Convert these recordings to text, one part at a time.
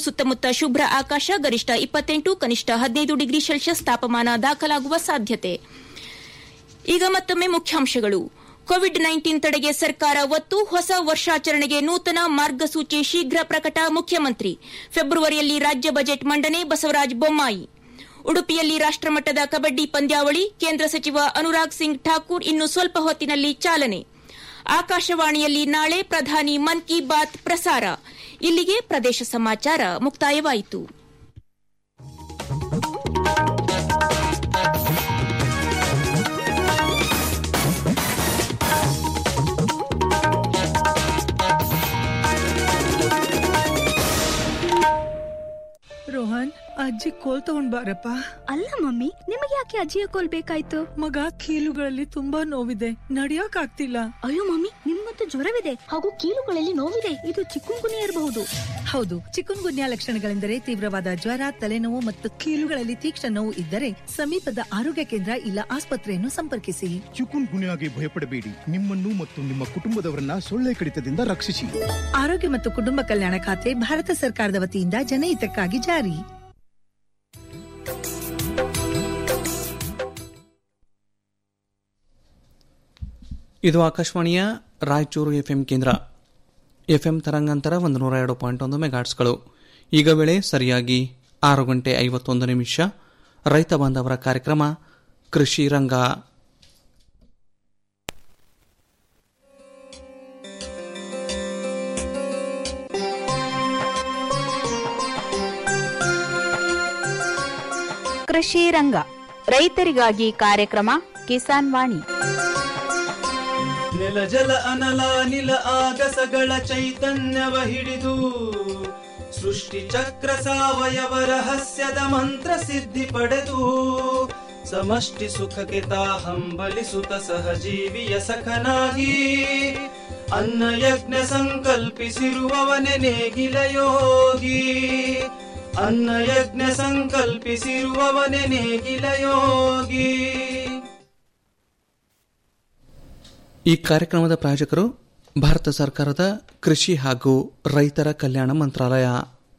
ಸುತ್ತಮುತ್ತ ಶುಭ್ರ ಆಕಾಶ ಗರಿಷ್ಠ ಇಪ್ಪತ್ತೆಂಟು ಕನಿಷ್ಠ ಹದಿನೈದು ಡಿಗ್ರಿ ಸೆಲ್ಸಿಯಸ್ ತಾಪಮಾನ ದಾಖಲಾಗುವ ಸಾಧ್ಯತೆ ಈಗ ಮತ್ತೊಮ್ಮೆ ಮುಖ್ಯಾಂಶಗಳು ಕೋವಿಡ್ ನೈನ್ಟೀನ್ ತಡೆಗೆ ಸರ್ಕಾರ ಒತ್ತು ಹೊಸ ವರ್ಷಾಚರಣೆಗೆ ನೂತನ ಮಾರ್ಗಸೂಚಿ ಶೀಘ್ರ ಪ್ರಕಟ ಮುಖ್ಯಮಂತ್ರಿ ಫೆಬ್ರವರಿಯಲ್ಲಿ ರಾಜ್ಯ ಬಜೆಟ್ ಮಂಡನೆ ಬಸವರಾಜ ಬೊಮ್ಮಾಯಿ ಉಡುಪಿಯಲ್ಲಿ ರಾಷ್ಟಮಟ್ಟದ ಕಬಡ್ಡಿ ಪಂದ್ಯಾವಳಿ ಕೇಂದ್ರ ಸಚಿವ ಅನುರಾಗ್ ಸಿಂಗ್ ಠಾಕೂರ್ ಇನ್ನು ಸ್ವಲ್ಪ ಹೊತ್ತಿನಲ್ಲಿ ಚಾಲನೆ ಆಕಾಶವಾಣಿಯಲ್ಲಿ ನಾಳೆ ಪ್ರಧಾನಿ ಮನ್ ಕಿ ಬಾತ್ ಪ್ರಸಾರ ಇಲ್ಲಿಗೆ ಪ್ರದೇಶ ಸಮಾಚಾರ ಮುಕ್ತಾಯವಾಯಿತು ರೋಹನ್ ಅಜ್ಜಿ ಕೋಲ್ ತಗೊಂಡ್ ಬಾರಪ್ಪ ಅಲ್ಲ ಮಮ್ಮಿ ನಿಮಗೆ ಯಾಕೆ ಅಜ್ಜಿಯ ಕೋಲ್ ಬೇಕಾಯ್ತು ಮಗ ಕೀಲುಗಳಲ್ಲಿ ತುಂಬಾ ನೋವಿದೆ ನಡಿಯಕ್ ಆಗ್ತಿಲ್ಲ ಅಯ್ಯೋ ಮಮ್ಮಿ ನಿಮ್ಗಂತೂ ಜ್ವರವಿದೆ ಹಾಗೂ ಕೀಲುಗಳಲ್ಲಿ ನೋವಿದೆ ಇದು ಚಿಕ್ಕುಂಗುನಿ ಇರಬಹುದು ಹೌದು ಚಿಕನ್ ಗುನ್ಯಾ ಲಕ್ಷಣಗಳೆಂದರೆ ತೀವ್ರವಾದ ಜ್ವರ ತಲೆನೋವು ಮತ್ತು ಕೀಲುಗಳಲ್ಲಿ ತೀಕ್ಷ್ಣ ನೋವು ಇದ್ದರೆ ಸಮೀಪದ ಆರೋಗ್ಯ ಕೇಂದ್ರ ಇಲ್ಲ ಆಸ್ಪತ್ರೆಯನ್ನು ಸಂಪರ್ಕಿಸಿ ಚಿಕುನ್ ಗುನ್ಯಾಗೆ ಭಯಪಡಬೇಡಿ ನಿಮ್ಮನ್ನು ಮತ್ತು ನಿಮ್ಮ ಕುಟುಂಬದವರನ್ನ ಸೊಳ್ಳೆ ಕಡಿತದಿಂದ ರಕ್ಷಿಸಿ ಆರೋಗ್ಯ ಮತ್ತು ಕುಟುಂಬ ಕಲ್ಯಾಣ ಖಾತೆ ಭಾರತ ಸರ್ಕಾರದ ವತಿಯಿಂದ ಜನಹಿತಕ್ಕಾಗಿ ಜಾರಿ ಇದು ಆಕಾಶವಾಣಿಯ ರಾಯಚೂರು ಎಫ್ಎಂ ಕೇಂದ್ರ ಎಫ್ಎಂ ತರಂಗಾಂತರ ಒಂದು ನೂರ ಎರಡು ಪಾಯಿಂಟ್ ಒಂದು ಮೆಗಾಟ್ಸ್ಗಳು ಈಗ ವೇಳೆ ಸರಿಯಾಗಿ ಆರು ಗಂಟೆ ಐವತ್ತೊಂದು ನಿಮಿಷ ರೈತ ಬಾಂಧವರ ಕಾರ್ಯಕ್ರಮ ಕೃಷಿ ರಂಗ ಕೃಷಿ ರಂಗ ರೈತರಿಗಾಗಿ ಕಾರ್ಯಕ್ರಮ ಕಿಸಾನ್ ವಾಣಿ ನೆಲ ಜಲ ಅನಲ ನಿಲ ಆಗಸಗಳ ಚೈತನ್ಯವ ಹಿಡಿದು ಸೃಷ್ಟಿ ಚಕ್ರ ಸಾವಯವ ರಹಸ್ಯದ ಮಂತ್ರ ಸಿದ್ಧಿ ಪಡೆದು ಸಮಷ್ಟಿ ಸುಖಕ್ಕೆ ತಾ ಹಂಬಲಿಸುತ್ತ ಸಹಜೀವಿಯ ಸಖನಾಗಿ ಅನ್ನ ಯಜ್ಞ ಸಂಕಲ್ಪಿಸಿರುವವನೆ ನೇಗಿಲ ಯೋಗಿ ಅನ್ನ ಯಜ್ಞ ಸಂಕಲ್ಪಿಸಿರುವವನೆ ನೇಗಿಲ ಯೋಗಿ ಈ ಕಾರ್ಯಕ್ರಮದ ಪ್ರಾಯೋಜಕರು ಭಾರತ ಸರ್ಕಾರದ ಕೃಷಿ ಹಾಗೂ ರೈತರ ಕಲ್ಯಾಣ ಮಂತ್ರಾಲಯ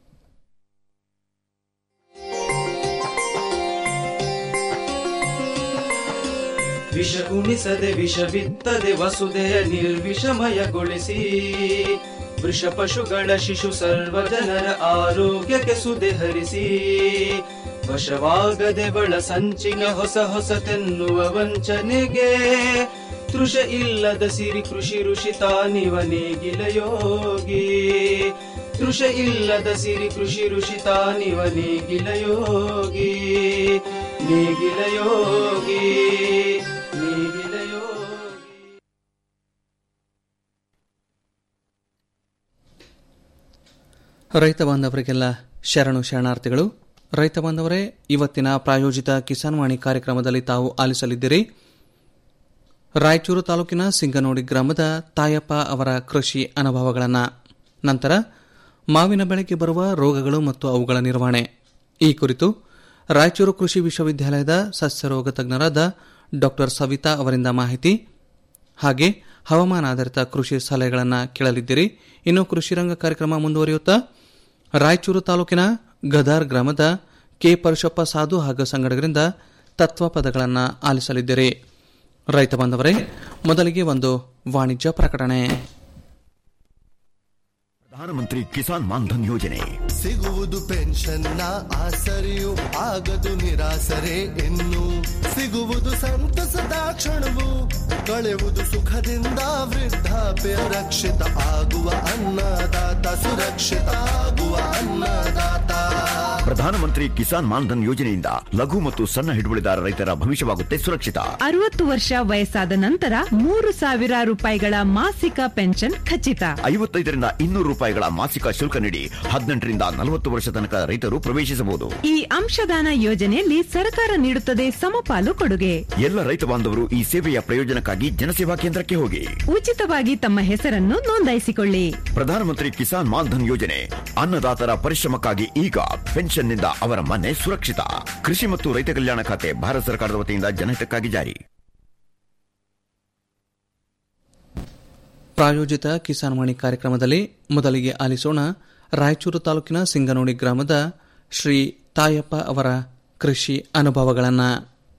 ವಿಷ ಉಣಿಸದೆ ವಿಷ ಬಿತ್ತದೆ ವಸುದೆಯ ನಿರ್ವಿಷಮಯಗೊಳಿಸಿ ವೃಷ ಪಶುಗಳ ಶಿಶು ಸರ್ವ ಜನರ ಆರೋಗ್ಯಕ್ಕೆ ಸುದೆ ಹರಿಸಿ ವಶವಾಗದೆ ಬಳ ಸಂಚಿನ ಹೊಸ ಹೊಸತೆನ್ನುವ ವಂಚನೆಗೆ ತೃಷ ಇಲ್ಲದ ಸಿರಿ ಕೃಷಿ ಋಷಿ ತಾನಿವ ನೇಗಿಲ ಯೋಗಿ ತೃಷ ಇಲ್ಲದ ಸಿರಿ ಕೃಷಿ ಋಷಿ ತಾನಿವ ನೇಗಿಲ ಯೋಗಿ ನೇಗಿಲ ಯೋಗಿ ನೇಗಿಲ ಯೋಗಿ ರೈತ ಬಾಂಧವರಿಗೆಲ್ಲ ಶರಣು ಶರಣಾರ್ಥಿಗಳು ರೈತ ಬಾಂಧವರೇ ಇವತ್ತಿನ ಪ್ರಾಯೋಜಿತ ಕಿಸಾನ್ ವಾಣಿ ಕಾರ್ಯಕ್ರಮದಲ್ಲಿ ತಾವು ಆಲಿಸಲಿದ್ದೀರಿ ರಾಯಚೂರು ತಾಲೂಕಿನ ಸಿಂಗನೋಡಿ ಗ್ರಾಮದ ತಾಯಪ್ಪ ಅವರ ಕೃಷಿ ಅನುಭವಗಳನ್ನು ನಂತರ ಮಾವಿನ ಬೆಳೆಗೆ ಬರುವ ರೋಗಗಳು ಮತ್ತು ಅವುಗಳ ನಿರ್ವಹಣೆ ಈ ಕುರಿತು ರಾಯಚೂರು ಕೃಷಿ ವಿಶ್ವವಿದ್ಯಾಲಯದ ಸಸ್ಯರೋಗ ತಜ್ಞರಾದ ಡಾಕ್ಟರ್ ಸವಿತಾ ಅವರಿಂದ ಮಾಹಿತಿ ಹಾಗೆ ಹವಾಮಾನ ಆಧಾರಿತ ಕೃಷಿ ಸಲಹೆಗಳನ್ನು ಕೇಳಲಿದ್ದೀರಿ ಇನ್ನು ಕೃಷಿ ರಂಗ ಕಾರ್ಯಕ್ರಮ ಮುಂದುವರಿಯುತ್ತಾ ರಾಯಚೂರು ತಾಲೂಕಿನ ಗದಾರ್ ಗ್ರಾಮದ ಕೆ ಪರಶಪ್ಪ ಸಾಧು ಹಾಗೂ ಸಂಗಡಗರಿಂದ ತತ್ವ ಪದಗಳನ್ನು ಆಲಿಸಲಿದ್ದೀರಿ ರೈತ ಬಾಂಧವರೇ ಮೊದಲಿಗೆ ಒಂದು ವಾಣಿಜ್ಯ ಪ್ರಕಟಣೆ ಪ್ರಧಾನಮಂತ್ರಿ ಕಿಸಾನ್ ಮಾನ್ಧನ್ ಯೋಜನೆ ಸಿಗುವುದು ಪೆನ್ಷನ್ನ ಆಸರೆಯು ಆಗದು ನಿರಾಸರೆ ಇನ್ನು ಸಿಗುವುದು ಸಂತಸದ ಕ್ಷಣವು ಕಳೆಯುವುದು ಸುಖದಿಂದ ವೃದ್ಧಾಪ್ಯ ರಕ್ಷಿತ ಆಗುವ ಅನ್ನದಾತ ಸುರಕ್ಷಿತ ಆಗುವ ಅನ್ನದಾತ ಪ್ರಧಾನಮಂತ್ರಿ ಕಿಸಾನ್ ಮಾನ್ಧನ್ ಯೋಜನೆಯಿಂದ ಲಘು ಮತ್ತು ಸಣ್ಣ ಹಿಡುವಳಿದಾರ ರೈತರ ಭವಿಷ್ಯವಾಗುತ್ತೆ ಸುರಕ್ಷಿತ ಅರವತ್ತು ವರ್ಷ ವಯಸ್ಸಾದ ನಂತರ ಮೂರು ಸಾವಿರ ರೂಪಾಯಿಗಳ ಮಾಸಿಕ ಪೆನ್ಷನ್ ಖಚಿತ ಐವತ್ತೈದರಿಂದ ಇನ್ನೂರು ರೂಪಾಯಿಗಳ ಮಾಸಿಕ ಶುಲ್ಕ ನೀಡಿ ಹದಿನೆಂಟರಿಂದ ನಲವತ್ತು ವರ್ಷ ತನಕ ರೈತರು ಪ್ರವೇಶಿಸಬಹುದು ಈ ಅಂಶದಾನ ಯೋಜನೆಯಲ್ಲಿ ಸರ್ಕಾರ ನೀಡುತ್ತದೆ ಸಮಪಾಲು ಕೊಡುಗೆ ಎಲ್ಲ ರೈತ ಬಾಂಧವರು ಈ ಸೇವೆಯ ಪ್ರಯೋಜನಕ್ಕಾಗಿ ಜನಸೇವಾ ಕೇಂದ್ರಕ್ಕೆ ಹೋಗಿ ಉಚಿತವಾಗಿ ತಮ್ಮ ಹೆಸರನ್ನು ನೋಂದಾಯಿಸಿಕೊಳ್ಳಿ ಪ್ರಧಾನಮಂತ್ರಿ ಕಿಸಾನ್ ಮಾನ್ಧನ್ ಯೋಜನೆ ಅನ್ನದಾತರ ಪರಿಶ್ರಮಕ್ಕಾಗಿ ಈಗ ಪೆನ್ಷನ್ನಿಂದ ಅವರ ಮನೆ ಸುರಕ್ಷಿತ ಕೃಷಿ ಮತ್ತು ರೈತ ಕಲ್ಯಾಣ ಖಾತೆ ಭಾರತ ಸರ್ಕಾರದ ವತಿಯಿಂದ ಜನಹಿತಕ್ಕಾಗಿ ಜಾರಿ ಪ್ರಾಯೋಜಿತ ಕಿಸಾನ್ ವಾಣಿ ಕಾರ್ಯಕ್ರಮದಲ್ಲಿ ಮೊದಲಿಗೆ ಆಲಿಸೋಣ ರಾಯಚೂರು ತಾಲೂಕಿನ ಸಿಂಗನೋಡಿ ಗ್ರಾಮದ ಶ್ರೀ ತಾಯಪ್ಪ ಅವರ ಕೃಷಿ ಅನುಭವಗಳನ್ನು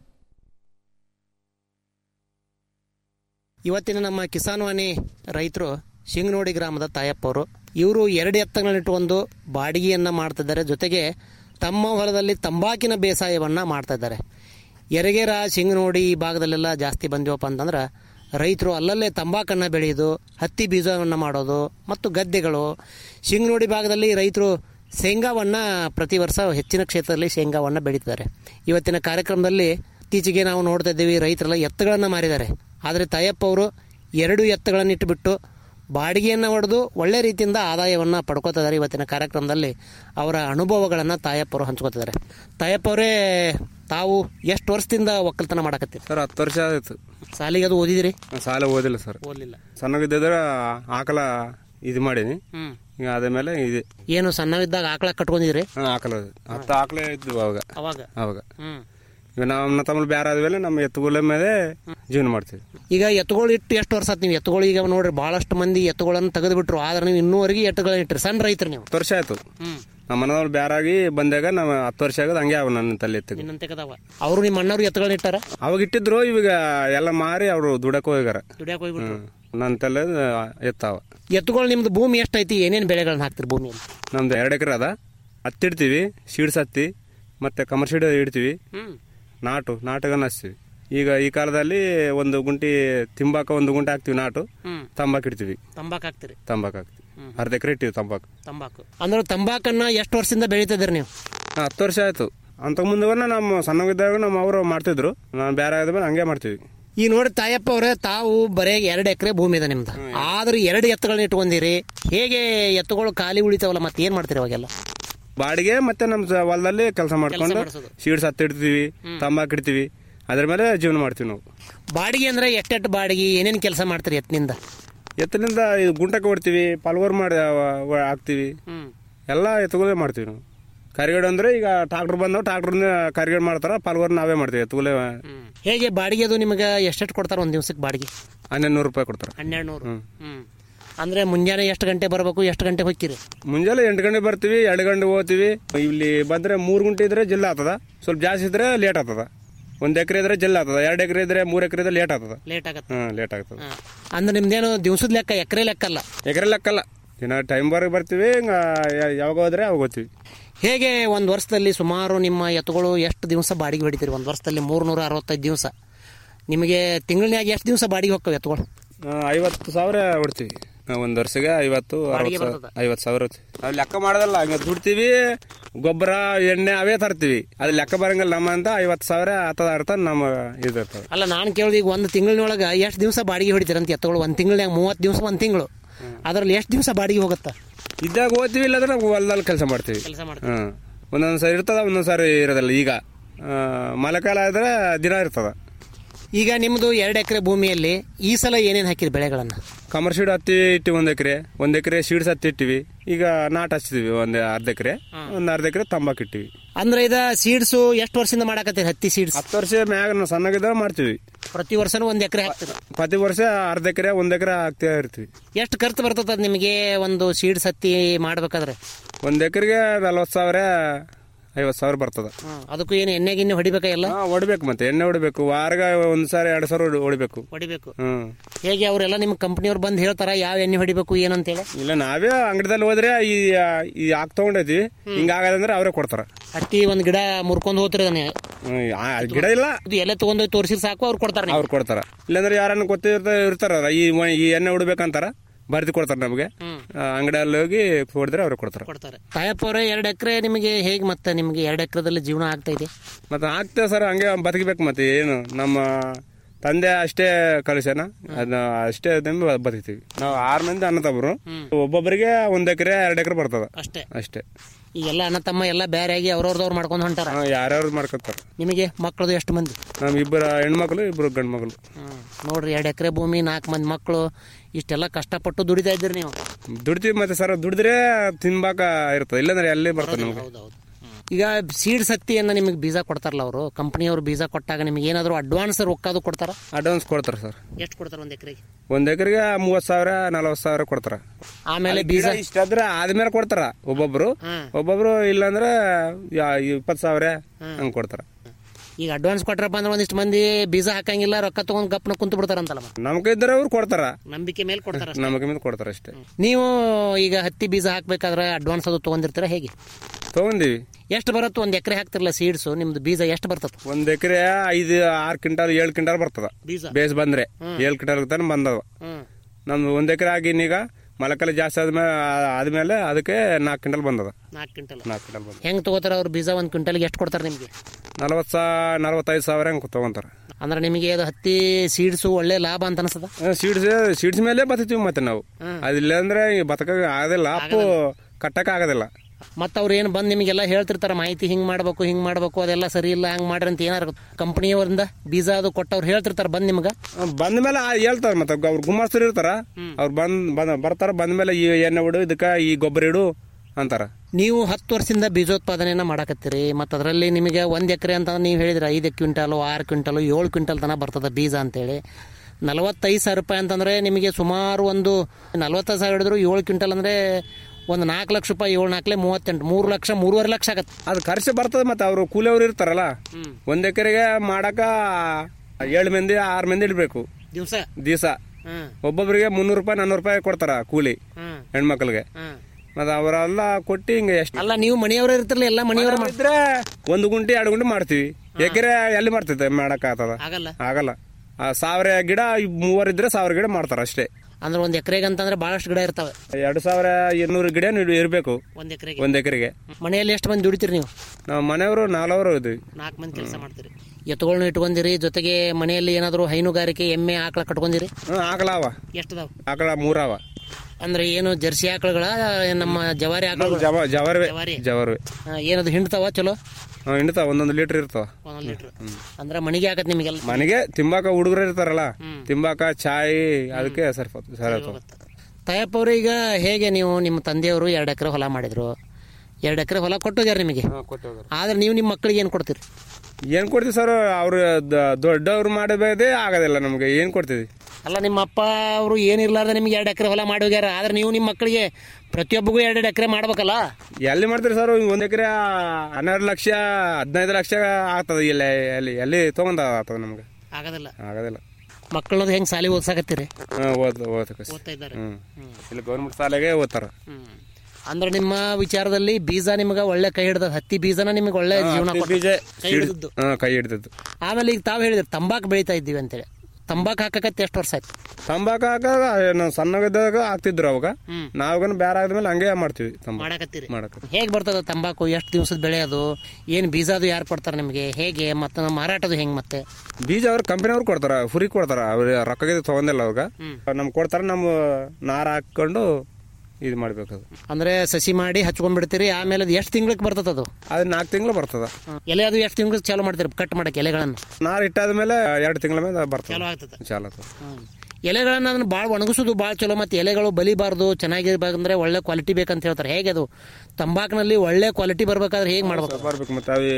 ಇವತ್ತಿನ ನಮ್ಮ ಕಿಸಾನ್ವಾಣಿ ರೈತರು ಶಿಂಗನೋಡಿ ಗ್ರಾಮದ ತಾಯಪ್ಪ ಅವರು ಇವರು ಎರಡು ಎತ್ತಗಳನ್ನಿಟ್ಟುಕೊಂಡು ಬಾಡಿಗೆಯನ್ನು ಮಾಡ್ತಿದ್ದಾರೆ ಜೊತೆಗೆ ತಮ್ಮ ಹೊಲದಲ್ಲಿ ತಂಬಾಕಿನ ಬೇಸಾಯವನ್ನು ಮಾಡ್ತಾ ಇದ್ದಾರೆ ಎರಗೇರ ಶಿಂಗನೋಡಿ ಈ ಭಾಗದಲ್ಲೆಲ್ಲ ಜಾಸ್ತಿ ಬಂದಿವಪ್ಪ ಅಂತಂದ್ರೆ ರೈತರು ಅಲ್ಲಲ್ಲೇ ತಂಬಾಕನ್ನು ಬೆಳೆಯೋದು ಹತ್ತಿ ಬೀಜವನ್ನು ಮಾಡೋದು ಮತ್ತು ಗದ್ದೆಗಳು ಶಿಂಗನೋಡಿ ಭಾಗದಲ್ಲಿ ರೈತರು ಶೇಂಗಾವನ್ನು ಪ್ರತಿ ವರ್ಷ ಹೆಚ್ಚಿನ ಕ್ಷೇತ್ರದಲ್ಲಿ ಶೇಂಗಾವನ್ನು ಬೆಳೀತಾರೆ ಇವತ್ತಿನ ಕಾರ್ಯಕ್ರಮದಲ್ಲಿ ಇತ್ತೀಚೆಗೆ ನಾವು ನೋಡ್ತಾ ಇದ್ದೀವಿ ರೈತರೆಲ್ಲ ಎತ್ತುಗಳನ್ನು ಮಾರಿದ್ದಾರೆ ಆದರೆ ತಾಯಪ್ಪ ಅವರು ಎರಡು ಎತ್ತುಗಳನ್ನು ಇಟ್ಟುಬಿಟ್ಟು ಬಾಡಿಗೆಯನ್ನು ಹೊಡೆದು ಒಳ್ಳೆ ರೀತಿಯಿಂದ ಆದಾಯವನ್ನು ಪಡ್ಕೋತಿದ್ದಾರೆ ಇವತ್ತಿನ ಕಾರ್ಯಕ್ರಮದಲ್ಲಿ ಅವರ ಅನುಭವಗಳನ್ನು ತಾಯಪ್ಪವರು ಹಂಚ್ಕೋತಿದ್ದಾರೆ ತಾಯಪ್ಪ ಅವರೇ ತಾವು ಎಷ್ಟು ವರ್ಷದಿಂದ ಒಕ್ಕಲ್ತನ ಮಾಡಕತ್ತೀರಿ ಸರ್ ಹತ್ತು ವರ್ಷ ಆಯ್ತು ಸಾಲಿಗೆ ಅದು ಓದಿದಿರಿ ಸಾಲ ಓದಿಲ್ಲ ಸರ್ ಓದಲಿಲ್ಲ ಸಣ್ಣಗಿದ್ದಿದ್ರೆ ಆಕಳ ಇದು ಮಾಡೀನಿ ಹ್ಮ್. ಈಗ ಆದ್ಮೇಲೆ ಇದೆ ಏನು ಸಣ್ಣವಿದ್ದಾಗ ಆಕಳ ಕಟ್ಕೊಂಡಿದ್ರಿ ಹಾ, ಆಕಳ ಹತ್ತು ಆಕಳ ಇದ್ವು ಅವಾಗ ಅವಾಗ ಅವಾಗ ಹ್ಮ್ ಈಗ ನಮ್ಮ ತಮ್ಮ ಬೇರೆ ಆದ್ಮೇಲೆ ನಮ್ಮ ಎತ್ತುಗಳ ಮೇಲೆ ಜೀವನ ಮಾಡ್ತೀವಿ ಈಗ ಎತ್ತುಗಳು ಇಟ್ಟು ಎಷ್ಟು ವರ್ಷ ಆಯ್ತು ನೀವು ಎತ್ತುಗಳು ಈಗ ನೋಡ್ರಿ ಬಹಳಷ್ಟು ಮಂದಿ ಎತ್ತುಗಳನ್ನು ತೆಗೆದು ಬಿಟ್ರು ಆದ್ರೆ ನೀವು ಇನ್ನೂವರೆಗೆ ಎತ್ತುಗಳನ್ನ ಇಟ್ರಿ ಸಣ್ಣ ರೈತರು ನೀವು ಹತ್ತು ವರ್ಷ ಆಯ್ತು ಹ್ಮ್ ನಮ್ಮ ಮನದವ್ರು ಬೇರಾಗಿ ಬಂದಾಗ ನಮ್ಮ ಹತ್ತು ವರ್ಷ ಆಗದ ಹಂಗೆ ಅವ ನನ್ನ ತಲೆ ಎತ್ತಿಗೆ ನಿನ್ನಂತೆ ಕದಾವ ಅವರು ನಿಮ್ಮ ಅಣ್ಣವ್ರು ಎತ್ತುಗಳನ್ನ ಇಟ್ಟಾರ ಅವಾಗ ಇಟ್ಟಿದ್ರು ಇವಾಗ ಎಲ್ಲ ಮಾರಿ ಅವರು ದುಡಕ್ ಹೋಗ್ಯಾರ ದುಡಿಯಾಕ ಹೋಗ್ಬಿಟ್ರು ನನ್ನ ತಲೆ ಎತ್ತಾವ ಎತ್ತುಗಳು ನಿಮ್ದು ಭೂಮಿ ಎಷ್ಟೈತಿ ಏನೇನು ಬೆಳೆಗಳನ್ನ ಹಾಕ್ತಿರಿ ಭೂಮಿಯಲ್ಲಿ ನಮ್ದು ಎರಡು ಎಕರೆ ಅದ ಹತ್ತಿ ಇಡ್ತೀವಿ ಸೀಡ್ಸ್ ಹತ್ತಿ ಮತ್ತೆ ಕಮರ್ಷಿಯಲ್ ಇಡ್ತೀವಿ ಹ್ಮ್ ನಾಟು ನಾಟಗನ್ನ ಹಚ್ತೀವಿ ಈಗ ಈ ಕಾಲದಲ್ಲಿ ಒಂದು ಗುಂಟಿ ತಿಂಬಾಕ ಒಂದು ಗುಂಟೆ ಹಾಕ್ತಿವಿ ನಾಟು ಹ್ಮ್ ತಂಬಾಕು ಇಡ್ತೀವಿ ತಂಬಾಕು ಹಾಕ್ತಿರಿ ತಂಬಾಕು ಹಾಕ್ತಿವಿ ಅರ್ಧ ಎಕರೆ ಇಟ್ಟಿವಿ ತಂಬಾಕು ತಂಬಾಕು ಅಂದ್ರೆ ತಂಬಾಕನ್ನ ಎಷ್ಟು ವರ್ಷದಿಂದ ಬೆಳೀತಿದ್ರಿ ನೀವು ಹಾ, ಹತ್ತು ವರ್ಷ ಆಯ್ತು ಅಂತ ಮುಂದೆ ನಮ್ಮ ಸಣ್ಣಗಿದ್ದಾಗ ನಮ್ಮ ಅವರು ಮಾಡ್ತಿದ್ರು ನಾನು ಬೇರೆ ಆದ್ಮೇಲೆ ಹಂಗೆ ಮಾಡ್ತೀವಿ ಈ ನೋಡಿ ತಾಯಪ್ಪ ಅವರೇ ತಾವು ಬರೇ ಎರಡು ಎಕರೆ ಭೂಮಿ ಇದೆ ನಿಮ್ದು ಆದ್ರೆ ಎರಡು ಎತ್ತುಗಳನ್ನ ಇಟ್ಕೊಂಡಿರಿ ಹೇಗೆ ಎತ್ತುಗಳು ಖಾಲಿ ಉಳಿತಾವಲ್ಲ ಮತ್ತೆ ಏನ್ ಮಾಡ್ತೀರಿ ಅವಾಗೆಲ್ಲ ಬಾಡಿಗೆ ಮತ್ತೆ ನಮ್ಮ ಸ- ಹೊಲದಲ್ಲಿ ಕೆಲಸ ಮಾಡ್ಕೊಂಡು ಮಾಡ್ಸೋದು. ಸೀಡ್ಸ್ ಹತ್ತಿ ಇಡ್ತೀವಿ ತಂಬಾಕು ಇಡ್ತೀವಿ ಅದ್ರ ಮೇಲೆ ಜೀವನ ಮಾಡ್ತೀವಿ ನಾವು ಬಾಡಿಗೆ ಅಂದ್ರೆ ಎಷ್ಟೆಷ್ಟು ಬಾಡಿಗೆ ಏನೇನು ಕೆಲಸ ಮಾಡ್ತೀರಿ ಎತ್ತಿನಿಂದ ಎತ್ತಲಿಂದ ಇದು ಗುಂಟಕ್ಕೆ ಹೊಡ್ತೀವಿ ಪಲ್ವರ್ ಮಾಡಿ ಅವ- ಅವ ಹಾಕ್ತಿವಿ ಹ್ಮ್ ಎಲ್ಲ ಎತ್ತುಗಳೇ ಮಾಡ್ತೀವಿ ನಾವು ಕರಿಗಡೆ ಅಂದ್ರೆ ಈಗ ಟ್ರಾಕ್ಟರ್ ಬಂದವು ಟ್ರಾಕ್ಟರ್ನ ಕರಿಗಡೆ ಮಾಡ್ತಾರ ಪಲ್ವರ್ ನಾವೇ ಮಾಡ್ತೀವಿ ಎತ್ತುಗಳೇ ಹೇಗೆ ಬಾಡಿಗೆ ಅದು ನಿಮಗೆ ಎಷ್ಟೆಷ್ಟು ಕೊಡ್ತಾರೆ ಒಂದು ದಿವ್ಸಕ್ಕೆ ಬಾಡಿಗೆ ಹನ್ನೆರಡು ನೂರು ರೂಪಾಯಿ ಕೊಡ್ತಾರೆ ಹನ್ನೆರಡು ನೂರು ಹ್ಮ್ ಅಂದ್ರೆ ಮುಂಜಾನೆ ಎಷ್ಟು ಗಂಟೆ ಬರಬೇಕು ಎಷ್ಟು ಗಂಟೆ ಹೋಗ್ತೀರಿ ಮುಂಜಾನೆ ಎಂಟು ಗಂಟೆ ಬರ್ತೀವಿ ಎರಡು ಗಂಟೆ ಹೋಗ್ತೀವಿ ಇಲ್ಲಿ ಬಂದ್ರೆ ಮೂರು ಗಂಟೆ ಇದ್ರೆ ಜಲ್ದಿ ಆಗ್ತದ ಸ್ವಲ್ಪ ಜಾಸ್ತಿ ಇದ್ರೆ ಲೇಟ್ ಆಗ್ತದ ಒಂದ್ ಎಕರೆ ಇದ್ರೆ ಜಲ್ದಿ ಆಗ್ತದ ಎರಡು ಎಕರೆ ಇದ್ರೆ ಮೂರ್ ಎಕರೆ ಇದ್ರೆ ಲೇಟ್ ಆಗ್ತದ ಲೇಟ್ ಆಗತ್ತೆ ಹ್ಮ್ ಲೇಟ್ ಆಗ್ತದ ಅಂದ್ರೆ ನಿಮ್ದೇನು ದಿವ್ಸದ ಲೆಕ್ಕ ಎಕರೆ ಲೆಕ್ಕ ಅಲ್ಲ ಎಕರೆ ಲೆಕ್ಕಲ್ಲ ದಿನ ಟೈಮ್ ಬರ್ಗೆ ಬರ್ತೀವಿ ಹಿಂಗ ಯಾ- ಯಾವಾಗ ಹೋದ್ರೆ ಅವಾಗ ಹೋಗ್ತೀವಿ ಹೇಗೆ ಒಂದು ವರ್ಷದಲ್ಲಿ ಸುಮಾರು ನಿಮ್ಮ ಎತ್ತುಗಳು ಎಷ್ಟು ದಿವಸ ಬಾಡಿಗೆ ಹೊಡಿತೀರಿ ಒಂದು ವರ್ಷದಲ್ಲಿ ಮೂರ್ನೂರ ಅರವತ್ತೈದು ದಿವಸ ನಿಮಗೆ ತಿಂಗಳಿನಾಗ ಎಷ್ಟು ದಿವಸ ಬಾಡಿಗೆ ಹೋಗ್ತವೆ ಎತ್ತುಗಳು ಆ, ಐವತ್ತು ಸಾವಿರ ಹೊಡ್ತೀವಿ ನಾವು ಒಂದ್ ವರ್ಷಗೆ ಐವತ್ತು ಬಾಡಿಗೆ ಅರವತ್ತು ಬರ್ತದ? ಐವತ್ತು ಸಾವಿರ ಹೊಡ್ತೀವಿ. ನಾವು ಲೆಕ್ಕ ಮಾಡೋದಲ್ಲ ಹಂಗ ದುಡ್ತೀವಿ ಗೊಬ್ಬರ ಎಣ್ಣೆ ಅವೇ ತರ್ತೀವಿ ಅದು ಲೆಕ್ಕ ಬರಂಗಿಲ್ಲ ನಮ್ಮ ಅಂತ ಐವತ್ತು ಸಾವಿರ ಹತ್ತದ ಅರ್ಥ ನಮ್ಮ ಇದಿರ್ತದೆ ಅಲ್ಲ ನಾನು ಕೇಳಿದ ಈಗ ಒಂದು ತಿಂಗಳಿನೊಳಗೆ ಎಷ್ಟು ದಿವಸ ಬಾಡಿಗೆ ಹೊಡಿತೀರಂತ ಎತ್ತುಗಳು ಒಂದು ತಿಂಗಳಿನಾಗ ಮೂವತ್ತು ದಿವಸ ಒಂದು ತಿಂಗಳು ಅದರಲ್ಲಿ ಎಷ್ಟು ದಿವಸ ಬಾಡಿಗೆ ಹೋಗುತ್ತಾ ಇದ್ದಾಗ ಓದ್ತೀವಿ ಇಲ್ಲಾಂದ್ರೆ ನಾವು ಹೊಲದಲ್ಲಿ ಕೆಲಸ ಮಾಡ್ತೀವಿ ಕೆಲಸ ಮಾಡ್ತೀವಿ ಹ್ಮ್ ಒಂದೊಂದು ಸಾರಿ ಇರ್ತದ ಒಂದೊಂದು ಸಾರಿ ಇರೋದಿಲ್ಲ ಈಗ ಆ, ಮಳೆಕಾಲ ಆದ್ರೆ ದಿನ ಇರ್ತದ ಈಗ ನಿಮ್ಮದು ಎರಡು ಎಕರೆ ಭೂಮಿಯಲ್ಲಿ ಈ ಸಲ ಏನೇನು ಹಾಕಿರಿ ಬೆಳೆಗಳನ್ನು ಕಮರ್ಷಿಯಲ್ ಹತ್ತಿ ಇಟ್ಟಿವಿ ಒಂದ್ ಎಕರೆ ಒಂದ್ ಎಕರೆ ಸೀಡ್ಸ್ ಹತ್ತಿ ಇಟ್ಟಿವಿ ಈಗ ನಾಟ್ ಹಚ್ಚಿದೀವಿ ಒಂದ್ ಅರ್ಧ ಎಕರೆ ಒಂದ್ ಅರ್ಧ ಎಕರೆ ತಂಬಾಕು ಇಟ್ಟಿವಿ ಅಂದ್ರೆ ಇದ ಸೀಡ್ಸು ಎಷ್ಟು ವರ್ಷದಿಂದ ಮಾಡಾಕತ್ತೀರಿ ಹತ್ತಿ ಸೀಡ್ಸ್ ಹತ್ತು ವರ್ಷ ಮ್ಯಾಗ ನಾವು ಸಣ್ಣಗಿದ್ದಾಗ ಮಾಡ್ತೀವಿ ಪ್ರತಿ ವರ್ಷನೂ ಒಂದು ಎಕರೆ ಹಾಕ್ತೀರಿ ಪ್ರತಿ ವರ್ಷ ಅರ್ಧ ಎಕರೆ ಒಂದ್ ಎಕರೆ ಹಾಕ್ತಾ ಇರ್ತೀವಿ ಎಷ್ಟು ಖರ್ಚು ಬರ್ತದ ನಿಮಗೆ ಒಂದು ಸೀಡ್ಸ್ ಹತ್ತಿ ಮಾಡ್ಬೇಕಾದ್ರೆ ಒಂದ್ ಎಕರೆಗೆ ನಲ್ವತ್ತು ಸಾವಿರ ಐವತ್ತು ಸಾವಿರ ಬರ್ತದ ಅದಕ್ಕೂ ಏನು ಎಣ್ಣೆ ಗಿಣ್ಣೆ ಹೊಡಿಬೇಕಾ ಎಲ್ಲ ಹಾ ಹೊಡಿಬೇಕು ಮತ್ತೆ ಎಣ್ಣೆ ಹೊಡಿಬೇಕು ವಾರಗ ಒಂದ್ ಸಾರಿ ಎರಡ್ ಸಾವಿರ ಹೊಡಿ- ಹೊಡಿಬೇಕು ಹೊಡಿಬೇಕು ಹ್ಮ್ ಹೇಗೆ ಅವರೆಲ್ಲ ನಿಮ್ಮ ಕಂಪ್ನಿಯವ್ರು ಬಂದು ಹೇಳ್ತಾರ ಯಾವ ಎಣ್ಣೆ ಹೊಡಿಬೇಕು ಏನಂತೇಳಿ ಇಲ್ಲ ನಾವೇ ಅಂಗಡಿದಲ್ಲಿ ಹೋದ್ರೆ ಈ ಈ ಹಾಕ್ ತಗೊಂಡೈತಿ ಹಿಂಗಾಗದಂದ್ರೆ ಅವರೇ ಕೊಡ್ತಾರ ಹತ್ತಿ ಒಂದ್ ಗಿಡ ಮುರ್ಕೊಂಡು ಹೋಗ್ತಿರ ಹ್ಮ್, ಆ ಗಿಡ ಇಲ್ಲ ಇದು ಎಲ್ಲ ತಗೊಂಡೋಗಿ ತೋರಿಸಿದ್ರೆ ಸಾಕು ಅವ್ರು ಕೊಡ್ತಾರೆ ಅವ್ರು ಕೊಡ್ತಾರ ಇಲ್ಲಾಂದ್ರೆ ಯಾರನ್ನ ಗೊತ್ತಿರ್ತ ಇರ್ತಾರ ಈ ಮ- ಈ ಎಣ್ಣೆ ಹೊಡ್ಬೇಕಂತಾರ ಬರ್ದಿ ಕೊಡ್ತಾರೆ ನಮಗೆ ಅಂಗಡಿಯಲ್ಲಿ ಹೋಗಿ ಹೊಡೆದ್ರೆ ಅವ್ರಿಗೆ ಕೊಡ್ತಾರ ಕೊಡ್ತಾರೆ ತಾಯಪ್ಪ ಅವರೇ ಎರಡು ಎಕರೆ ನಿಮಗೆ ಹೇಗೆ ಮತ್ತೆ ನಿಮಗೆ ಎರಡು ಎಕರೆದಲ್ಲಿ ಜೀವನ ಆಗ್ತಾ ಇದೆ ಮತ್ತೆ ಆಗ್ತೇವೆ ಸರ್ ಹಂಗೆ ಬದುಕಬೇಕು ಮತ್ತೆ ಏನು ನಮ್ಮ ತಂದೆ ಅಷ್ಟೇ ಕಳಿಸ್ಯಾನ ಅದನ್ನ ಅಷ್ಟೇ ನಂಬಿ ಬದುಕ್ತೀವಿ ನಾವು ಆರು ಮಂದಿ ಅಣ್ಣ ತಮ್ಮರು ಒಬ್ಬೊಬ್ಬರಿಗೆ ಒಂದ್ ಎಕರೆ ಎರಡು ಎಕರೆ ಬರ್ತದ ಅಷ್ಟೇ ಅಷ್ಟೇ ಈಗೆಲ್ಲ ಅಣ್ಣ ತಮ್ಮ ಎಲ್ಲ ಬೇರೆ ಆಗಿ ಅವ್ರವ್ರದವ್ರು ಮಾಡ್ಕೊಂಡು ಹೊಂಟಾರ ಹಾ, ಯಾರ್ಯಾರು ಮಾಡ್ಕೊತಾರ ನಿಮಗೆ ಮಕ್ಕಳದು ಎಷ್ಟು ಮಂದಿ ನಮ್ ಇಬ್ಬರ ಹೆಣ್ಮಕ್ಳು ಇಬ್ರು ಗಂಡು ಮಕ್ಳು ನೋಡ್ರಿ ಎರಡು ಎಕರೆ ಭೂಮಿ ನಾಲ್ಕು ಮಂದಿ ಮಕ್ಕಳು ಇಷ್ಟೆಲ್ಲ ಕಷ್ಟಪಟ್ಟು ದುಡಿತಾ ಇದ್ದೀರಿ ನೀವು ದುಡ್ತೀವಿ ಮತ್ತೆ ಸರ್ ದುಡಿದ್ರೆ ತಿನ್ಬಾಕ ಇರ್ತದೆ ಇಲ್ಲಾಂದ್ರೆ ಎಲ್ಲಿ ಬರ್ತದೆ ನಮ್ಗೆ ಈಗ ಸೀಡ್ ಸತ್ತಿಯನ್ನ ನಿಮಗೆ ಬೀಜ ಕೊಡ್ತಾರಲ್ಲ ಅವರು ಕಂಪನಿಯವರು ಬೀಜ ಕೊಟ್ಟಾಗ ನಿಮಗೆ ಏನಾದರೂ ಅಡ್ವಾನ್ಸ್ ರೊಕ್ಕದು ಕೊಡ್ತಾರ ಅಡ್ವಾನ್ಸ್ ಕೊಡ್ತಾರೆ ಸರ್ ಎಷ್ಟು ಕೊಡ್ತಾರೆ ಒಂದು ಎಕರೆಗೆ ಒಂದ್ ಎಕರೆಗೆ ಮೂವತ್ ಸಾವಿರ ನಲವತ್ ಸಾವಿರ ಕೊಡ್ತಾರ ಆಮೇಲೆ ಬೀಜ ಇಷ್ಟಾದ್ರೆ ಆದ್ಮೇಲೆ ಕೊಡ್ತಾರ ಒಬ್ಬೊಬ್ರು ಒಬ್ಬೊಬ್ರು ಇಲ್ಲಾಂದ್ರೆ ಯಾ- ಇಪ್ಪತ್ ಸಾವಿರ ಹಂಗ್ ಕೊಡ್ತಾರ ಈಗ ಅಡ್ವಾನ್ಸ್ ಕೊಟ್ರಪ್ಪ ಅಂದ್ರೆ ಒಂದಿಷ್ಟು ಮಂದಿ ಬೀಜ ಹಾಕಂಗಿಲ್ಲ ರೊಕ್ಕ ತಗೊಂಡ್ ಗಪ್ನ ಕುಂತು ಬಿಡ್ತಾರಂತಲ್ಲ ಮತ್ತೆ. ನಮ್ ಕೈ ಇದ್ರೆ ಅವ್ರು ಕೊಡ್ತಾರ ನಂಬಿಕೆ ಮೇಲೆ ಕೊಡ್ತಾರ ನಮಗೆ ಮೇಲೆ ಕೊಡ್ತಾರ ಅಷ್ಟೇ ನೀವು ಈಗ ಹತ್ತಿ ಬೀಜ ಹಾಕ್ಬೇಕಾದ್ರೆ ಅಡ್ವಾನ್ಸ್ ಅದು ತಗೊಂಡಿರ್ತೀರ ಹೇಗೆ ತಗೊಂಡಿವಿ ಎಷ್ಟು ಬರುತ್ತೆ ಒಂದ್ ಎಕರೆ ಹಾಕ್ತಿರಲ್ಲ ಸೀಡ್ಸ್ ನಿಮ್ದು ಬೀಜ ಎಷ್ಟು ಬರ್ತದೆ ಒಂದ್ ಎಕರೆ ಐದು ಆರ್ ಕ್ವಿಂಟಾಲ್ ಏಳ್ ಕ್ವಿಂಟಾಲ್ ಬರ್ತದ ಬೀಜ ಬೇಸ್ ಬಂದ್ರೆ ಏಳ್ ಕ್ವಿಂಟಾಲ್ ತನ ಬಂದವ ಹ್ಮ್ ನಮ್ದು ಒಂದ್ ಎಕರೆ ಆಗಿನೀಗ ಮೊಳಕಲೆ ಜಾಸ್ತಿ ಆದ್ಮೇಲೆ ಆದ್ಮೇಲೆ ಅದಕ್ಕೆ ನಾಲ್ಕು ಕ್ವಿಂಟಲ್ ಬಂದದ ನಾಲ್ಕು ಕ್ವಿಂಟಲ್ ನಾಲ್ಕು ಕ್ವಿಂಟಲ್ ಬಂದ ಹೆಂಗ್ ತಗೋತಾರ ಅವ್ರು ಬೀಜ ಒಂದ್ ಕ್ವಿಂಟಲ್ಗೆ ಎಷ್ಟು ಕೊಡ್ತಾರೆ ನಿಮಗೆ ನಲವತ್ ಸಾ ನಲವತ್ತೈದು ಸಾವಿರ ಹಂಗೆ ತಗೊಂತಾರ ಅಂದ್ರೆ ನಿಮಗೆ ಅದು ಹತ್ತಿ ಸೀಡ್ಸ್ ಒಳ್ಳೆ ಲಾಭ ಅಂತ ಅನ್ಸದ ಸೀಡ್ಸ್ ಸೀಡ್ಸ್ ಮೇಲೆ ಬತ್ತೀವಿ ಮತ್ತೆ ನಾವು ಅದಿಲ್ಲ ಅಂದ್ರೆ ಬತಕ ಆಗೋದಿಲ್ಲ ಅಪ್ಪು ಕಟ್ಟಕ್ ಆಗೋದಿಲ್ಲ ಮತ್ತ ಅವ್ರು ಏನು ಬಂದು ನಿಮಗೆಲ್ಲ ಹೇಳ್ತಿರ್ತಾರ ಮಾಹಿತಿ ಹಿಂಗ್ ಮಾಡ್ಬೇಕು ಹಿಂಗ್ ಮಾಡ್ಬೇಕು ಅದೆಲ್ಲ ಸರಿ ಇಲ್ಲ ಹಂಗ್ ಮಾಡ್ರಿ ಅಂತ ಏನಾರ ಕಂಪನಿಯವರಿಂದ ಬೀಜ ಅದು ಕೊಟ್ಟವ್ರು ಹೇಳ್ತಿರ್ತಾರ ಬಂದ್ ನಿಮ್ಗ ಬಂದ ಮೇಲೆ ಹೇಳ್ತಾರ ಮತ್ತೆ ಅವ್ರು ಗುಮಾಸ್ತರು ಇರ್ತಾರ ಅವ್ರು ಬಂದ್ ಬಂದ್ ಬರ್ತಾರ ಬಂದ ಮೇಲೆ ಈ ಎಣ್ಣೆ ಬಿಡು ಇದಕ್ಕ ಈ ಗೊಬ್ಬರ ಇಡು ಅಂತಾರ ನೀವು ಹತ್ತು ವರ್ಷದಿಂದ ಬೀಜೋತ್ಪಾದನೆಯನ್ನ ಮಾಡಕತ್ತೀರಿ ಮತ್ತು ಅದರಲ್ಲಿ ನಿಮಗೆ ಒಂದು ಎಕರೆ ಅಂತ ನೀವು ಹೇಳಿದ್ರೆ ಐದು ಕ್ವಿಂಟಾಲು ಆರು ಕ್ವಿಂಟಾಲು ಏಳು ಕ್ವಿಂಟಲ್ ತನಕ ಬರ್ತದೆ ಬೀಜ ಅಂತೇಳಿ ನಲವತ್ತೈದು ಸಾವಿರ ರೂಪಾಯಿ ಅಂತಂದ್ರೆ ನಿಮಗೆ ಸುಮಾರು ಒಂದು ನಲವತ್ತೈದು ಸಾವಿರ ಹಿಡಿದ್ರು ಏಳು ಕ್ವಿಂಟಲ್ ಅಂದ್ರೆ ಒಂದು ನಾಲ್ಕು ಲಕ್ಷ ರೂಪಾಯಿ ಏಳು ನಾಲ್ಕಲೆ ಮೂವತ್ತೆಂಟು ಮೂರು ಲಕ್ಷ ಮೂರುವರೆ ಲಕ್ಷ ಆಗತ್ತೆ ಅದು ಖರ್ಚು ಬರ್ತದ ಮತ್ತೆ ಅವ್ರು ಕೂಲಿಯವ್ರು ಇರ್ತಾರಲ್ಲ ಒಂದ್ ಎಕರೆಗೆ ಮಾಡಕ ಏಳು ಮಂದಿ ಆರು ಮಂದಿ ಇಡ್ಬೇಕು ದಿವಸ ದಿವಸ ಒಬ್ಬೊಬ್ಬರಿಗೆ ಮುನ್ನೂರು ರೂಪಾಯಿ ನಾನ್ನೂರು ರೂಪಾಯಿ ಕೊಡ್ತಾರ ಕೂಲಿ ಹೆಣ್ಮಕ್ಳಿಗೆ ಮತ್ತೆ ಅವರೆಲ್ಲ ಕೊಟ್ಟು ಹಿಂಗೆ ಎಷ್ಟು ಅಲ್ಲ ನೀವು ಮನೆಯವರು ಇರ್ತಿರ್ಲಿ ಎಲ್ಲ ಮನೆಯವರು ಮಾಡ್- ಇದ್ರೆ ಒಂದು ಗುಂಟೆ ಎರಡು ಗುಂಟೆ ಮಾಡ್ತೀವಿ ಎಕರೆ ಎಲ್ಲಿ ಮಾಡ್ತೈತೆ ಮಾಡಕ್ ಆಗ್ತದ ಆಗಲ್ಲ ಆಗಲ್ಲ ಆ ಸಾವಿರ ಗಿಡ ಮೂವರ್ ಇದ್ರೆ ಸಾವಿರ ಗಿಡ ಮಾಡ್ತಾರ ಅಷ್ಟೇ ಅಂದ್ರೆ ಒಂದು ಎಕರೆಗೆ ಅಂತಂದ್ರೆ ಬಹಳಷ್ಟು ಗಿಡ ಇರ್ತಾವೆ ಎರಡು ಸಾವಿರ ಇನ್ನೂರು ಗಿಡ ಇರಬೇಕು ಒಂದು ಎಕರೆಗೆ ಒಂದ್ ಎಕರೆಗೆ ಮನೆಯಲ್ಲಿ ಎಷ್ಟು ಮಂದಿ ದುಡಿತೀರಿ ನೀವು ನಾವು ಮನೆಯವರು ನಾಲ್ವರು ಇದ್ವಿ ನಾಲ್ಕು ಮಂದಿ ಕೆಲಸ ಮಾಡ್ತೀರಿ ಎತ್ತುಗಳನ್ನ ಇಟ್ಕೊಂಡಿರಿ ಜೊತೆಗೆ ಮನೆಯಲ್ಲಿ ಏನಾದರೂ ಹೈನುಗಾರಿಕೆ ಎಮ್ಮೆ ಆಕಳ ಕಟ್ಕೊಂಡಿರಿ ಹ್ಮ್ ಆಕಳವ ಎಷ್ಟದಾವ ಆಕಳ ಮೂರವ ಅಂದ್ರೆ ಏನು ಜರ್ಸಿ ಆಕಳಗಳ ನಮ್ಮ ಜವಾರಿ ಆಕಳ ಜವ ಜವರ್ವೆ ಜವಾರಿ. ಜವರ್ವೆ ಏನದು ಹಿಂಡ್ತಾವ ಚಲೋ ಹ್ಮ್ ಹಿಂಡ್ತಾವ ಒಂದೊಂದು ಲೀಟರ್ ಇರ್ತಾವ ಒಂದೊಂದು ಲೀಟ್ರ್ ಅಂದ್ರೆ ಮಣಿಗೆ ಆಗತ್ ನಿಮಗೆಲ್ಲ ಮನೆಗೆ ತಿಂಬಾಕ ಹುಡುಗರು ಇರ್ತಾರಲ್ಲ ತಿಂಬಾಕ ಚಾಯ್ ಅದಕ್ಕೆ ಸರಿ ಸರಿ ತಾಯಪ್ಪ ಅವರು ಈಗ ಹೇಗೆ ನೀವು ನಿಮ್ಮ ತಂದೆಯವರು ಎರಡು ಎಕರೆ ಹೊಲ ಮಾಡಿದ್ರು ಎರಡು ಎಕರೆ ಹೊಲ ಕೊಟ್ಟೋಗ್ಯಾರ ನಿಮಗೆ ಆದ್ರೆ ನೀವು ನಿಮ್ಮ ಮಕ್ಕಳಿಗೆ ಏನು ಕೊಡ್ತೀರಿ ಏನ್ ಕೊಡ್ತೀವಿ ಸರ್ ಅವ್ರು ದ- ದೊಡ್ಡವ್ರು ಮಾಡಬೇಕೇ ಆಗೋದಿಲ್ಲ ನಮ್ಗೆ ಏನ್ ಕೊಡ್ತೀವಿ ಅಲ್ಲ ನಿಮ್ಮ ಅಪ್ಪ ಅವರು ಏನಿರ್ಲಾರ್ದೆ ನಿಮ್ಗೆ ಎರಡು ಎಕರೆ ಹೊಲ ಮಾಡಿ ಹೋಗ್ಯಾರ ಆದ್ರೆ ನೀವು ನಿಮ್ಮ ಮಕ್ಕಳಿಗೆ ಪ್ರತಿಯೊಬ್ಬಗೂ ಎರಡೆರಡು ಎಕರೆ ಮಾಡ್ಬೇಕಲ್ಲ ಎಲ್ಲಿ ಮಾಡ್ತೀರಿ ಸರ್ ಒಂದ್ ಎಕರೆ ಹನ್ನೆರಡು ಲಕ್ಷ ಹದಿನೈದು ಲಕ್ಷ ಆಗ್ತದ ಇಲ್ಲ ಎಲ್ಲಿ ಎಲ್ಲಿ ತಗೊಂಡ ಆಗ್ತದ ನಮ್ಗೆ ಆಗೋದಿಲ್ಲ ಆಗೋದಿಲ್ಲ ಮಕ್ಕಳನ್ನ ಹೆಂಗ್ ಸಾಲಿ ಓದ್ಸಾಕತ್ತೀರಿ ಹ್ಮ್, ಓದ್ ಓದಕ್ಕೆ ಓದ್ತಾ ಇದ್ದಾರೆ ಹ್ಮ್ ಇಲ್ಲಿ ಗೌರ್ಮೆಂಟ್ ಶಾಲೆಗೆ ಓದ್ತಾರ ಅಂದ್ರೆ ನಿಮ್ಮ ವಿಚಾರದಲ್ಲಿ ಬೀಜ ನಿಮ್ಗೆ ಒಳ್ಳೆ ಕೈ ಹಿಡ್ದ ಹತ್ತಿ ಬೀಜನ ನಿಮಗೆ ಒಳ್ಳೆ ಜೀವನ ಹತ್ತಿ ಕೊಟ್ಟ- ಬೀಜ ಕೈ ಹಿಡಿದದ್ದು ಹಾ ಕೈ ಹಿಡ್ದದ್ದು ಆಮೇಲೆ ಈಗ ತಾವು ಹೇಳಿದ್ರಿ ತಂಬಾಕು ಬೆಳಿತಾ ಇದ್ದೀವಿ ಅಂತೇಳಿ ತಂಬಾಕು ಹಾಕಕತ್ತೆ ಎಷ್ಟು ವರ್ಷ ಆಯ್ತು ತಂಬಾಕ ಹಾಕಾಗ ನಾವು ಸಣ್ಣಗಿದ್ದಾಗ ಹಾಕ್ತಿದ್ರು ಅವಾಗ ನಾವಾಗ ಬೇರೆ ಆದ್ಮೇಲೆ ಹಂಗೆ ಮಾಡ್ತೀವಿ ತಂಬಾಕು ಮಾಡಕತ್ತೀರಿ ಮಾಡಕ ಹೇಗೆ ಬರ್ತದ ತಂಬಾಕು ಎಷ್ಟು ದಿವಸದ ಬೆಳೆ ಅದು ಏನು ಬೀಜ ಅದು ಯಾರು ಕೊಡ್ತಾರೆ ನಿಮಗೆ ಹೇಗೆ ಮತ್ತೆ ಮಾರಾಟದು ಹೆಂಗೆ ಮತ್ತೆ ಬೀಜ ಅವ್ರ ಕಂಪನಿ ಅವ್ರು ಕೊಡ್ತಾರ ಫ್ರೀ ಕೊಡ್ತಾರ ಅವ್ರ ರೊಕ್ಕ ಗಿಕ್ಕ ತಗೊಂಡಿಲ್ಲ ಅವಾಗ ನಮ್ಗೆ ಕೊಡ್ತಾರ ನಮ್ಮ ನಾರ ಹಾಕೊಂಡು ಇದು ಮಾಡ್ಬೇಕು ಅದು ಅಂದ್ರೆ ಸಸಿ ಮಾಡಿ ಹಚ್ಕೊಂಡ್ಬಿಡ್ತೀರಿ ಆಮೇಲೆ ಅದು ಎಷ್ಟು ತಿಂಗಳಿಗೆ ಬರ್ತದ ಅದು ಅದು ನಾಲ್ಕು ತಿಂಗಳು ಬರ್ತದ ಎಲೆ ಅದು ಎಷ್ಟು ತಿಂಗಳಿಗೆ ಚಾಲು ಮಾಡ್ತೀರಿ ಕಟ್ ಮಾಡಕ್ಕೆ ಎಲೆಗಳನ್ನು ನಾರ್ ಇಟ್ಟಾದ್ಮೇಲೆ ಎರಡು ತಿಂಗಳ ಮೇಲೆ ಬರ್ತದ ಚಾಲು ಆಗ್ತದೆ ಚಾಲು ಆಗ್ತದ ಎಲೆಗಳನ್ನ ಅದನ್ನ ಭಾಳ ಒಣಗಿಸೋದು ಭಾಳ ಚಲೋ ಮತ್ತು ಎಲೆಗಳು ಬಲಿಬಾರ್ದು ಚೆನ್ನಾಗಿರ್ಬೇಕಂದ್ರೆ ಒಳ್ಳೆ ಕ್ವಾಲಿಟಿ ಬೇಕಂತ ಹೇಳ್ತಾರೆ ಹೇಗೆ ಅದು ತಂಬಾಕಿನಲ್ಲಿ ಒಳ್ಳೆ ಕ್ವಾಲಿಟಿ ಬರ್ಬೇಕಾದ್ರೆ ಹೇಗೆ ಮಾಡ್ಬೇಕು ಬರ್ಬೇಕು ಮತ್ತೆ ಅವಿ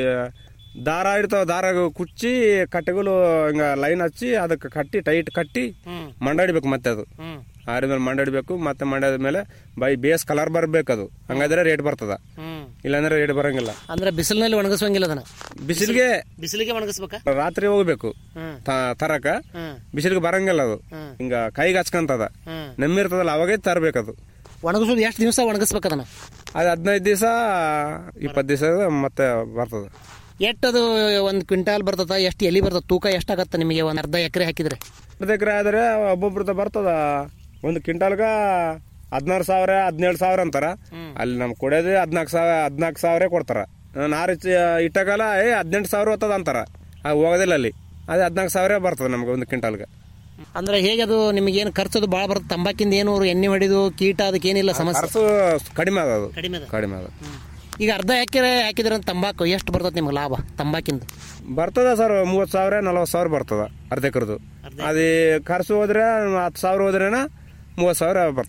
ದಾರ ಇಡ್ತಾವ ದಾರ ಕುಚ್ಚಿ ಕಟ್ಟೆಗಳು ಹಿಂಗ ಲೈನ್ ಹಚ್ಚಿ ಅದಕ್ಕೆ ಕಟ್ಟಿ ಟೈಟ್ ಕಟ್ಟಿ ಮಂಡಾಡಿಬೇಕು ಮತ್ತೆ ಅದು ಆದ್ಮೇಲೆ ಮಂಡಾಡಿಬೇಕು ಮತ್ತೆ ಮಂಡಾದ ಮೇಲೆ ಬೈ ಬೇಸ್ ಕಲರ್ ಬರ್ಬೇಕು ಅದು ಹಂಗಾದ್ರೆ ರೇಟ್ ಬರ್ತದ ಇಲ್ಲಾಂದ್ರೆ ರೇಟ್ ಬರಂಗಿಲ್ಲ ಅಂದ್ರೆ ಬಿಸಿಲಿನಲ್ಲಿ ಒಣಗಿಸೋಂಗಿಲ್ಲ ಅದನ್ನ ಬಿಸಿಲಿಗೆ ಬಿಸಿಲಿಗೆ ಒಣಗಿಸ್ಬೇಕಾ ರಾತ್ರಿ ಹೋಗ್ಬೇಕು ತ- ತರಕ ಬಿಸಿಲಿಗೆ ಬರಂಗಿಲ್ಲ ಅದು ಹಿಂಗ ಕೈಗೆ ಹಚ್ಕಂತದ ನೆಮ್ಮಿರ್ತದಲ್ಲ ಅವಾಗೇ ತರಬೇಕದು ಒಣಗಿಸೋದು ಎಷ್ಟು ದಿವಸ ಒಣಗಿಸ್ಬೇಕು ಅದನ್ನ ಅದು ಹದಿನೈದು ದಿವಸ ಇಪ್ಪತ್ತು ದಿವಸ ಮತ್ತೆ ಬರ್ತದ ಎಷ್ಟದು ಒಂದು ಕ್ವಿಂಟಾಲ್ ಬರ್ತದ ಎಷ್ಟು ಎಲಿ ಬರ್ತದ ತೂಕ ಎಷ್ಟಾಗತ್ತೆ ನಿಮಗೆ ಒಂದು ಅರ್ಧ ಎಕರೆ ಹಾಕಿದ್ರೆ ಅರ್ಧ ಎಕರೆ ಆದ್ರೆ ಒಬ್ಬೊಬ್ರದ ಬರ್ತದ ಒಂದು ಕ್ವಿಂಟಾಲ್ಗ ಹದಿನಾರು ಸಾವಿರ ಹದಿನೇಳು ಸಾವಿರ ಅಂತಾರ ಅಲ್ಲಿ ನಮ್ಗೆ ಕೊಡೋದೇ ಹದಿನಾಲ್ಕು ಸಾವಿರ ಹದಿನಾಲ್ಕು ಸಾವಿರ ಕೊಡ್ತಾರ ನಾರು ಇಟ್ಟಕಾಲ ಏ ಹದಿನೆಂಟು ಸಾವಿರ ಹೋಗ್ತದ ಅಂತಾರ ಅದು ಹೋಗೋದಿಲ್ಲ ಅಲ್ಲಿ ಅದೇ ಹದಿನಾಲ್ಕು ಸಾವಿರ ಬರ್ತದೆ ನಮ್ಗೆ ಒಂದು ಕ್ವಿಂಟಾಲ್ಗೆ ಅಂದ್ರೆ ಹೇಗೆ ಅದು ನಿಮಗೆ ಏನು ಖರ್ಚದು ಭಾಳ ಬರುತ್ತೆ ತಂಬಾಕಿಂದ ಏನು ಅವ್ರು ಎಣ್ಣೆ ಹೊಡಿದು ಕೀಟ ಅದಕ್ಕೆ ಏನಿಲ್ಲ ಸಮಸ್ಯೆ ಖರ್ಚು ಕಡಿಮೆ ಅದ ಅದು ಕಡಿಮೆ ಅದ. ಕಡಿಮೆ ಅದ ಈಗ ಅರ್ಧ ಎಕರೆ ಹಾಕಿದ್ರೆ ತಂಬಾಕು ಎಷ್ಟು ಬರ್ತದೆ ನಿಮ್ಗೆ ಲಾಭ ತಂಬಾಕಿಂದ ಬರ್ತದ ಸರ್ ಮೂವತ್ತು ಸಾವಿರ ನಲ್ವತ್ತು ಸಾವಿರ ಬರ್ತದ ಅರ್ಧ ಎಕರೆದು ಅದೇ ಖರ್ಚು ಹೋದ್ರೆ ಹತ್ತು ಸಾವಿರ ಹೋದ್ರೇನ ಮೂವತ್ತು ಸಾವಿರ ಬರ್ತದ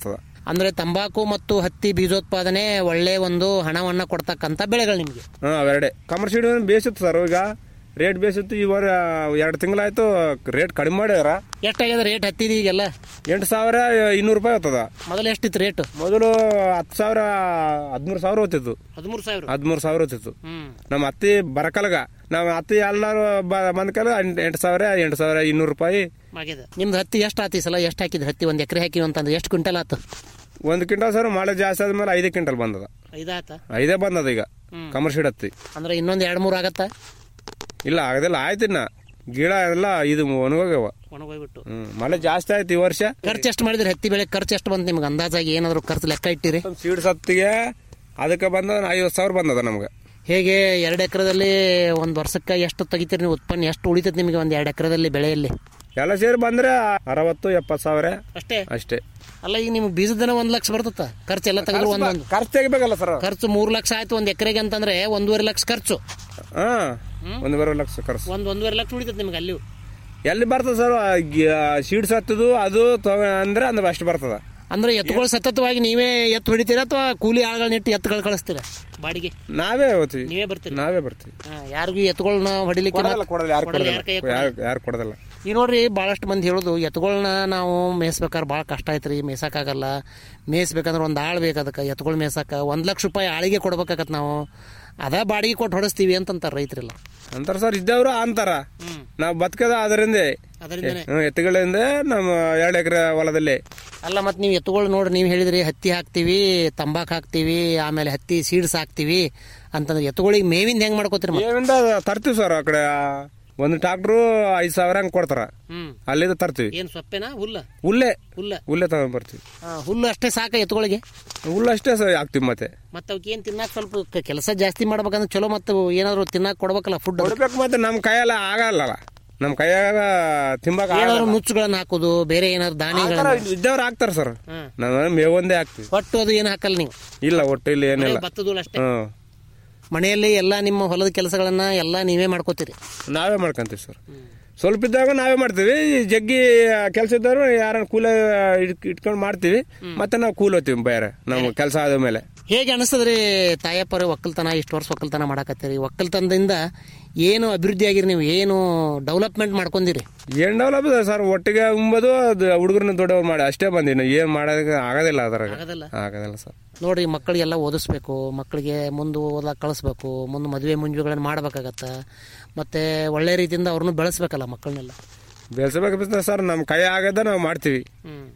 ಅಂದ್ರೆ ತಂಬಾಕು ಮತ್ತು ಹತ್ತಿ ಬೀಜೋತ್ಪಾದನೆ ಒಳ್ಳೆ ಒಂದು ಹಣವನ್ನ ಕೊಡ್ತಕ್ಕಂತ ಬೆಳೆಗಳು ನಿಮ್ಗೆ ಹಾಂ ಅವೆರಡೆ ಕಮರ್ಷಿಯಲ್ ಬೇಸಿತ್ತು ಸರ್ ಈಗ ರೇಟ್ ಬೇಸಿತ್ತು ಈ ವಾರ ಎರಡು ತಿಂಗಳಾಯ್ತು ರೇಟ್ ಕಡಿಮೆ ಮಾಡ್ಯಾರ ಎಷ್ಟಾಗ್ಯದ ರೇಟ್ ಹತ್ತಿದ ಈಗೆಲ್ಲ ಎಂಟು ಸಾವಿರ ಇನ್ನೂರು ರೂಪಾಯಿ ಹೋಗ್ತದ ಮೊದಲು ಎಷ್ಟಿತ್ತು ರೇಟ್ ಮೊದಲು ಹತ್ತು ಸಾವಿರ ಹದಿಮೂರು ಸಾವಿರ ಹೋಗ್ತಿತ್ತು ಹದಿಮೂರು ಸಾವಿರ ಹದಿಮೂರು ಸಾವಿರ ಹೋಗ್ತಿತ್ತು ಹ್ಮ್ ನಮ್ಮ ಹತ್ತಿ ಬರಕಲ್ಗ ನಾವು ಹತ್ತಿ ಎಲ್ಲಾರು ಬಂದ್ಕಲ್ಲ ಎಂಟು ಸಾವಿರ ಎಂಟು ಸಾವಿರ ಇನ್ನೂರು ರೂಪಾಯಿ ಆಗ್ಯದ ನಿಮ್ದು ಹತ್ತಿ ಎಷ್ಟು ಆತಿ ಸಲ ಎಷ್ಟು ಹಾಕಿದ್ರಿ ಹತ್ತಿ ಒಂದ್ ಎಕರೆ ಹಾಕಿವಿ ಅಂತಂದ್ರೆ ಎಷ್ಟು ಕ್ವಿಂಟಲ್ ಆತು ಒಂದು ಕ್ವಿಂಟಲ್ ಸರ್ ಮಳೆ ಜಾಸ್ತಿ ಆದ್ಮೇಲೆ ಐದೇ ಕ್ವಿಂಟಲ್ ಬಂದದ ಐದಾತ ಐದೇ ಬಂದದ ಈಗ ಹ್ಮ್. ಕಮರ್ಷಿಯಲ್ ಹತ್ತಿ ಅಂದ್ರೆ ಇನ್ನೊಂದ್ ಎರಡ್ ಮೂರ್ ಆಗತ್ತಾ ಇಲ್ಲ ಆಗದಿಲ್ಲ ಆಯ್ತು ಇನ್ನ ಗಿಡ ಎಲ್ಲ ಇದು ಒಣಗೋಗ್ಯವ ಒಣಗೋಗ್ಬಿಟ್ಟು ಹ್ಮ್ ಮಳೆ ಜಾಸ್ತಿ ಆಯ್ತು ಈ ವರ್ಷ ಖರ್ಚು ಎಷ್ಟು ಮಾಡಿದ್ರಿ ಹತ್ತಿ ಬೆಳೆ ಖರ್ಚು ಎಷ್ಟು ಬಂತು ನಿಮ್ಗೆ ಅಂದಾಜಾಗಿ ಏನಾದ್ರು ಖರ್ಚು ಲೆಕ್ಕ ಇಟ್ಟಿರಿ ಸೀಡ್ಸ್ ಹತ್ತಿಗೆ ಅದಕ್ಕೆ ಬಂದ ಐವತ್ತು ಸಾವಿರ ಬಂದದ ನಮ್ಗೆ ಹೇಗೆ ಎರಡು ಎಕರೆದಲ್ಲಿ ಒಂದ್ ವರ್ಷಕ್ಕೆ ಎಷ್ಟು ತೆಗಿತೀರಿ ನೀವು ಉತ್ಪನ್ನ ಎಷ್ಟು ಉಳಿತೈತಿ ನಿಮಗೆ ಒಂದ್ ಎರಡು ಎಕರೆದಲ್ಲಿ ಬೆಳೆಯಲ್ಲಿ ಎಲ್ಲ ಸೇರಿ ಬಂದ್ರೆ ಅರವತ್ತು ಎಪ್ಪತ್ತು ಸಾವಿರ ಅಷ್ಟೇ ಅಷ್ಟೇ ಅಲ್ಲ ಈಗ ನಿಮ್ಗೆ ಬೀಜದನ ಒಂದ್ ಲಕ್ಷ ಬರ್ತತ್ತ ಖರ್ಚು ಎಲ್ಲ ತೆಗೆದ್ರೆ ಖರ್ಚು ಬ- ಒಂದೊಂದು ಖರ್ಚು ತೆಗಿಬೇಕಲ್ಲ ಸರ್ ಖರ್ಚು ಮೂರ್ ಲಕ್ಷ ಆಯ್ತು ಒಂದ್ ಎಕರೆಗೆ ಅಂತಂದ್ರೆ ಒಂದೂವರೆ ಲಕ್ಷ ಖರ್ಚು ಹಾ ಒಂದೂವರೆ ಲಕ್ಷ ಖರ್ಚು ಒಂದ್ ಒಂದೂವರೆ ಲಕ್ಷ ಉಳಿತೈತಿ ನಿಮ್ಗೆ ಅಲ್ಲಿ ಎಲ್ಲಿ ಬರ್ತದ ಸರ್ ಸೀಡ್ಸ್ ಹತ್ತದು ಅದು ತಗೊ ಅಂದ್ರೆ ಅಂದ್ರೆ ಅಷ್ಟು ಬರ್ತದ ಅಂದ್ರೆ ಎತ್ತುಗಳು ಸತತವಾಗಿ ನೀವೇ ಎತ್ತು ಹೊಡಿತೀರಾ ಅಥವಾ ಕೂಲಿ ಆಳುಗಳನ್ನ ಇಟ್ಟು ಎತ್ತುಗಳು ಕಳಿಸ್ತೀರಾ ಬಾಡಿಗೆ ನಾವೇ ಹೋಗ್ತೀವಿ ನೀವೇ ಬರ್ತೀರಿ ನಾವೇ ಬರ್ತೀವಿ ಹಾ, ಯಾರಿಗೂ ಎತ್ತುಗಳನ್ನ ಹೊಡಿಲಿಕ್ಕೆ ಕೊಡಲ್ಲ ಮತ್ತ್- ಕೊಡಲ್ಲ ಯಾರು ಕೊಡಲ್ಲ, ಕೊಡಲ್ಲ ಯಾರ್ ಕೈಯಾಗ್ ಯಾರು ಯಾರು ಕೊಡೋದಿಲ್ಲ ಈ ನೋಡ್ರಿ ಭಾಳಷ್ಟು ಮಂದಿ ಹೇಳೋದು ಎತ್ತುಗಳನ್ನ ನಾವು ಮೇಯಿಸ್ಬೇಕಾದ್ರೆ ಭಾಳ ಕಷ್ಟ ಐತ್ರಿ ಮೇಯ್ಸಕ್ಕಾಗಲ್ಲ ಮೇಯಿಸ್ಬೇಕಂದ್ರೆ ಒಂದು ಆಳು ಬೇಕು ಅದಕ್ಕೆ ಎತ್ತುಗಳು ಮೇಯ್ಸಕ್ಕೆ ಒಂದು ಲಕ್ಷ ರೂಪಾಯಿ ಆಳಿಗೆ ಕೊಡ್ಬೇಕಾಗತ್ತೆ ನಾವು ಅದ ಬಾಡಿಗೆ ಕೊಟ್ಟು ಹೊಡಿಸ್ತೀವಿ ಅಂತಂತಾರೆ ರೈತರೆಲ್ಲ ಅಂತಾರ ಸರ್ ಇದ್ದವ್ರು ಅಂತಾರ ನಾವು ಬದುಕದ ಅದರಿಂದ ಅದರಿಂದನೇ. ಎತ್ತುಗಳಿಂದ ನಮ್ಮ ಎರಡು ಎಕರೆ ಹೊಲದಲ್ಲಿ ಅಲ್ಲ ಮತ್ತೆ ನೀವು ಎತ್ತುಗಳು ನೋಡ್ರಿ ನೀವು ಹೇಳಿದ್ರಿ ಹತ್ತಿ ಹಾಕ್ತೀವಿ ತಂಬಾಕು ಹಾಕ್ತೀವಿ ಆಮೇಲೆ ಹತ್ತಿ ಸೀಡ್ಸ್ ಹಾಕ್ತೀವಿ ಅಂತಂದ್ರೆ ಎತ್ತುಗಳಿಗೆ ಮೇವಿಂದ ಹೆಂಗ್ ಮಾಡ್ಕೋತೀರಿ ಮತ್ತೆ? ಏವಿಂದ ತರ್ತೀವಿ ಸರ್ ಆ ಕಡೆ ಒಂದು ಟ್ರಾಕ್ಟ್ರು ಐದು ಸಾವಿರ ಹಂಗೆ ಕೊಡ್ತಾರ ಹ್ಮ್ ಅಲ್ಲಿಂದ ತರ್ತೀವಿ ಏನ್ ಸೊಪ್ಪೇನಾ ಹುಲ್ಲ ಹುಲ್ಲೆ ಹುಲ್ಲ ಹುಲ್ಲೆ ತಗೊಂಡ್ ಬರ್ತೀವಿ ಆ, ಹುಲ್ಲು ಅಷ್ಟೇ ಸಾಕ ಎತ್ತುಗಳಿಗೆ ಹುಲ್ಲು ಅಷ್ಟೇ ಸರ್ ಹಾಕ್ತಿವಿ ಮತ್ತೆ ಮತ್ತೆ ಅವಕ್ಕೆ ಏನ್ ತಿನ್ನಾಕ ಸ್ವಲ್ಪ ಕೆಲಸ ಜಾಸ್ತಿ ಮಾಡ್ಬೇಕಂದ್ರೆ ಚಲೋ ಮತ್ತೆ ಏನಾದ್ರು ತಿನ್ನಾಕ ಕೊಡ್ಬೇಕಲ್ಲ ಫುಡ್ ಕೊಡ್ಬೇಕು ಮತ್ತೆ ನಮ್ಮ ಕೈಯೆಲ್ಲ ಆಗಲ್ಲ ನಮ್ಮ ಕೈಯಾಗ ತಿಂಬಾಕ ಏನಾದ್ರು ನುಚ್ಚುಗಳನ್ನ ಹಾಕೋದು ಬೇರೆ ಏನಾದ್ರು ದಾನಿಗಳನ್ನ ಇದ್ದವ್ರು ಹಾಕ್ತಾರ ಸರ್ ಹ್ಮ್. ನಾವು ಮೇವೊಂದೇ ಹಾಕ್ತಿವಿ ಒಟ್ಟು ಅದು ಏನು ಹಾಕಲ್ಲ ನೀವು ಇಲ್ಲ ಒಟ್ಟು ಇಲ್ಲಿ ಏನಿಲ್ಲ ಬರೀ ಭತ್ತದ ಹುಲ್ಲು ಅಷ್ಟೇ ಹ್ಮ್ ಮನೆಯಲ್ಲಿ ಎಲ್ಲಾ ನಿಮ್ಮ ಹೊಲದ ಕೆಲಸಗಳನ್ನ ಎಲ್ಲಾ ನೀವೇ ಮಾಡ್ಕೋತೀರಿ ನಾವೇ ಮಾಡ್ಕೊಂತೀವಿ ಸರ್ ಸ್ವಲ್ಪ ಇದ್ದಾಗ ನಾವೇ ಮಾಡ್ತೀವಿ ಈ ಜಗ್ಗಿ ಕೆಲಸ ಇದ್ದವರು ಯಾರನ್ನ ಕೂಲ ಇಟ್ಕೊಂಡು ಮಾಡ್ತೀವಿ ಮತ್ತೆ ನಾವು ಕೂಲ್ ಹೋಗ್ತೀವಿ ಬೇರೆ ನಮ್ಮ ಕೆಲಸ ಆದ ಮೇಲೆ ಹೇಗೆ ಅನಿಸ್ತದ್ರಿ ತಾಯಪ್ಪರ ಒಕ್ಕಲ್ತನ ಇಷ್ಟು ವರ್ಷ ಒಕ್ಕಲ್ತನ ಮಾಡಕತ್ತೀರಿ ಒಕ್ಕಲ್ತನದಿಂದ ಏನು ಅಭಿವೃದ್ಧಿ ಆಗಿರಿ ನೀವು ಏನು ಡೆವಲಪ್ಮೆಂಟ್ ಮಾಡ್ಕೊಂಡಿರಿ ಏನ್ ಡೆವಲಪ್ ಇದೆ ಸರ್ ಒಟ್ಟಿಗೆ ಉಂಬೋದು ಅದು ಹುಡುಗರನ್ನ ದೊಡ್ಡವ್ರು ಮಾಡಿ ಅಷ್ಟೇ ಬಂದಿನಿ ಏನ್ ಮಾಡೋದಕ್ಕೆ ಆಗೋದಿಲ್ಲ ಅದ್ರಾಗ ಆಗೋದಿಲ್ಲ? ಆಗೋದಿಲ್ಲ ಸರ್ ನೋಡ್ರಿ ಮಕ್ಕಳಿಗೆಲ್ಲ ಓದಿಸ್ಬೇಕು ಮಕ್ಕಳಿಗೆ ಮುಂದೆ ಓದಕ್ಕೆ ಕಳಿಸ್ಬೇಕು ಮುಂದೆ ಮದುವೆ ಮುಂಜುಗಳನ್ನು ಮಾಡ್ಬೇಕಾಗತ್ತ ಮತ್ತೆ ಒಳ್ಳೆ ರೀತಿಯಿಂದ ಅವ್ರನ್ನ ಬೆಳೆಸ್ಬೇಕಲ್ಲ ಮಕ್ಕಳನ್ನೆಲ್ಲ ಬೆಳೆಸಬೇಕು ಸರ್ ನಮ್ಮ ಕೈ ಆಗದ ನಾವು ಮಾಡ್ತೀವಿ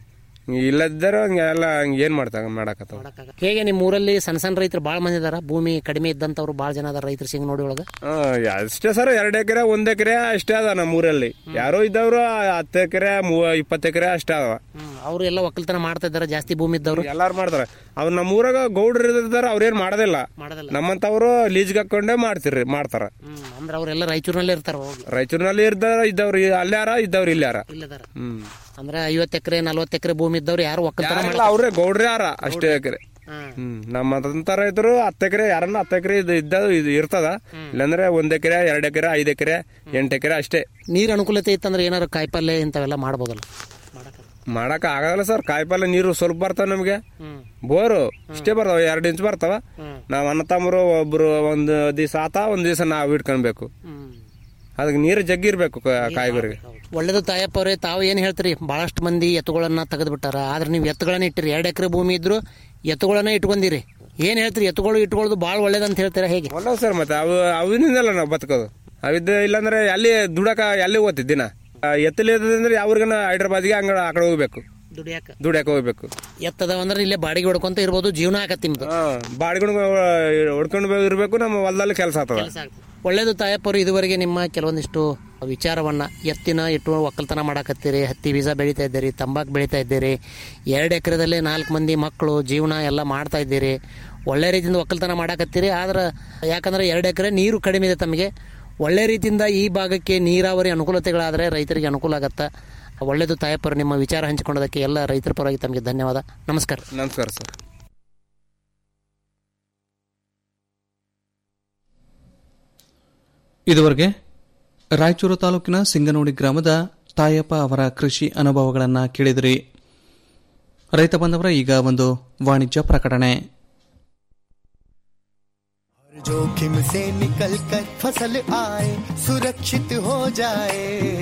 ಇಲ್ಲದಿದ್ದರೆ ಹಂಗೆಲ್ಲ ಹಂಗೆ ಏನ್ ಮಾಡ್ತಾ ಮಾಡಕತ್ತಾವ ಹೇಗೆ ನಿಮ್ಮ ಊರಲ್ಲಿ ಸಣ್ಣ ಸಣ್ಣ ರೈತರು ಭಾಳ ಮಂದಿ ಇದಾರ ಭೂಮಿ ಕಡಿಮೆ ಇದ್ದಂಥವ್ರು ಭಾಳ ಜನ ಅದಾರ ರೈತರು ಸಿಂಗ್ ನೋಡಿ ಒಳಗೆ ಆ, ಅಷ್ಟೇ ಸರ್ ಎರಡು ಎಕರೆ ಒಂದ್ ಎಕರೆ ಅಷ್ಟೇ ಅದ ನಮ್ಮ ಊರಲ್ಲಿ ಯಾರೋ ಇದ್ದವ್ರು ಹತ್ತು ಎಕರೆ ಇಪ್ಪತ್ತು ಎಕರೆ ಅಷ್ಟೇ ಅದಾವ ಅವರು ಎಲ್ಲ ಒಕ್ಕಲ್ತನ ಮಾಡ್ತಾ ಇದಾರೆ ಜಾಸ್ತಿ ಭೂಮಿ ಇದ್ದವ್ರು ಎಲ್ಲಾರು ಮಾಡ್ತಾರ ಅವ್ರು ನಮ್ಮ ಊರಾಗ ಗೌಡ್ರು ಇರ್ತಾರ ಅವ್ರೇನ್ ಮಾಡೋದಿಲ್ಲ ಮಾಡೋದಿಲ್ಲ. ನಮ್ಮಂತವ್ರು ಲೀಸ್ಗೆ ಹಾಕೊಂಡೇ ಮಾಡ್ತಿರ್ರಿ ಮಾಡ್ತಾರ ಅಂದ್ರೆ ಅವರೆಲ್ಲ ರಾಯಚೂರಿನಲ್ಲೇ ಇರ್ತಾರ ಹೋಗಿ ರಾಯಚೂರಿನಲ್ಲಿ ಇರ್ತಾರ ಇದ್ದವ್ರು ಅಲ್ಲಾರ ಇದ್ದವ್ರು ಇಲ್ಲಾರ ಇಲ್ಲದಾರ ಹ್ಮ್ ಅಂದ್ರೆ ಐವತ್ತು ಎಕರೆ ನಲ್ವತ್ತು ಎಕರೆ ಭೂಮಿ ಇದ್ದವ್ರು ಯಾರು ಒಕ್ಕಲ್ತನ ಯಾರಿಲ್ಲ, ಮಾಡಲ್ಲ ಅವ್ರೇ ಗೌಡ್ರಿ ಯಾರ ಅಷ್ಟೇ ಎಕರೆ ಹ್ಮ್ ನಮ್ಮಂತ ರೈತರು ಹತ್ತು ಎಕರೆ ಯಾರನ್ನ ಹತ್ತು ಎಕರೆ ಇದು ಇದ್ದ ಇದು ಇರ್ತದ ಇಲ್ಲಾಂದ್ರೆ ಒಂದ್ ಎಕರೆ ಎರಡ್ ಎಕರೆ ಐದ್ ಎಕರೆ ಎಂಟ್ ಎಕರೆ ಅಷ್ಟೇ ನೀರ್ ಅನುಕೂಲತೆ ಇತ್ತಂದ್ರೆ ಏನಾರು ಕಾಯಿಪಲ್ಲೆ ಇಂಥವೆಲ್ಲ ಮಾಡ್ಬೋದಲ್ಲ ಮಾಡಕ್ ಆಗಲ್ಲ ಸರ್ ಕಾಯಿಪಲ್ಲೆ ನೀರು ಸ್ವಲ್ಪ ಬರ್ತಾವ ನಮ್ಗೆ ಬೋರು ಇಷ್ಟೇ ಬರ್ತಾವ ಎರಡು ಇಂಚ್ ಬರ್ತಾವ ನಾವ್ ಅಣ್ಣ ತಮ್ಮರು ಒಬ್ರು ಒಂದ್ ದಿವಸ ಆತ ಒಂದ್ ದಿವಸ ನಾವ್ ಇಟ್ಕೊಳ್ಬೇಕು ಅದಕ್ಕೆ ನೀರು ಜಗ್ಗಿರ್ಬೇಕು ಕಾಯಿಗರಿಗೆ ಒಳ್ಳೇದು ತಾಯಪ್ಪ ಅವ್ರೆ ತಾವು ಏನ್ ಹೇಳ್ತೀರಿ ಬಹಳಷ್ಟು ಮಂದಿ ಎತ್ತುಗಳನ್ನ ತೆಗೆದು ಬಿಟ್ಟಾರ ಆದ್ರೆ ನೀವು ಎತ್ತುಗಳನ್ನ ಇಟ್ಟಿರಿ ಎರಡು ಎಕರೆ ಭೂಮಿ ಇದ್ರು ಎತ್ತುಗಳನ್ನ ಇಟ್ಕೊಂಡಿರಿ ಏನ್ ಹೇಳ್ತೀರಿ ಎತ್ತುಗಳು ಇಟ್ಕೊಳ್ಳೋದು ಭಾಳ ಒಳ್ಳೇದಂತ ಹೇಳ್ತೀರಾ ಹೇಗೆ ಒಳ್ಳೆ ಸರ್ ಮತ್ತೆ ಅವು ಅವಿನಿಂದಲ್ಲ ನಾವು ಬದುಕೋದು ಅವಿದ್ದ ಇಲ್ಲಾಂದ್ರೆ ಎಲ್ಲಿ ದುಡಕ ಎಲ್ಲಿ ಓದ್ತಿದ್ ದಿನ ಎತ್ತಲಿದ್ರೆ ಯಾವ್ರಿಗನ ಹೈದ್ರಾಬಾದ್ಗೆ ಹಂಗ ಆ ಕಡೆ ಹೋಗ್ಬೇಕು ದುಡಿಯಾಕ ದುಡ್ಯಾಕ ಹೋಗ್ಬೇಕು ಎತ್ತದವ ಅಂದ್ರೆ ಇಲ್ಲೇ ಬಾಡಿಗೆ ಹೊಡ್ಕೊಂತ ಇರ್ಬೋದು ಜೀವನ ಆಗತ್ತೆ ನಿಮ್ದು ಬಾಡಿಗಳು ಹೊಡ್ಕೊಂಡು ಇರ್ಬೇಕು ನಮ್ಮ ಹೊಲದಲ್ಲಿ ಕೆಲಸ ಆಗ್ತದ ಒಳ್ಳೇದು ತಾಯಪ್ಪರು ಇದುವರೆಗೆ ನಿಮ್ಮ ಕೆಲವೊಂದಿಷ್ಟು ವಿಚಾರವನ್ನ ಎತ್ತಿನ ಇಟ್ಟು ಒಕ್ಕಲ್ತನ ಮಾಡಾಕತ್ತೀರಿ ಹತ್ತಿ ಬೀಜ ಬೆಳೀತಾ ಇದ್ದೀರಿ ತಂಬಾಕು ಬೆಳೀತಾ ಇದ್ದೀರಿ ಎರಡು ಎಕರೆದಲ್ಲಿ ನಾಲ್ಕು ಮಂದಿ ಮಕ್ಕಳು ಜೀವನ ಎಲ್ಲ ಮಾಡ್ತಾ ಇದ್ದೀರಿ ಒಳ್ಳೆ ರೀತಿಯಿಂದ ಒಕ್ಕಲ್ತನ ಮಾಡಾಕತ್ತೀರಿ ಆದ್ರೆ ಯಾಕಂದ್ರೆ ಎರಡು ಎಕರೆ ನೀರು ಕಡಿಮೆ ಇದೆ ತಮಗೆ ಒಳ್ಳೆ ರೀತಿಯಿಂದ ಈ ಭಾಗಕ್ಕೆ ನೀರಾವರಿ ಅನುಕೂಲತೆಗಳಾದರೆ ರೈತರಿಗೆ ಅನುಕೂಲ ಆಗತ್ತೆ ಒಳ್ಳೇದು ತಾಯಪ್ಪರು ನಿಮ್ಮ ವಿಚಾರ ಹಂಚಿಕೊಂಡದಕ್ಕೆ ಎಲ್ಲ ರೈತರ ಪರವಾಗಿ ತಮಗೆ ಧನ್ಯವಾದ ನಮಸ್ಕಾರ ನಮಸ್ಕಾರ ಸರ್ ಇದುವರೆಗೆ ರಾಯಚೂರು ತಾಲೂಕಿನ ಸಿಂಗನೋಡಿ ಗ್ರಾಮದ ತಾಯಪ್ಪ ಅವರ ಕೃಷಿ ಅನುಭವಗಳನ್ನು ಕೇಳಿದಿರಿ ರೈತ ಬಂದವರ ಈಗ ಒಂದು ವಾಣಿಜ್ಯ ಪ್ರಕಟಣೆ जोखिम से निकल कर फसल आए सुरक्षित हो जाए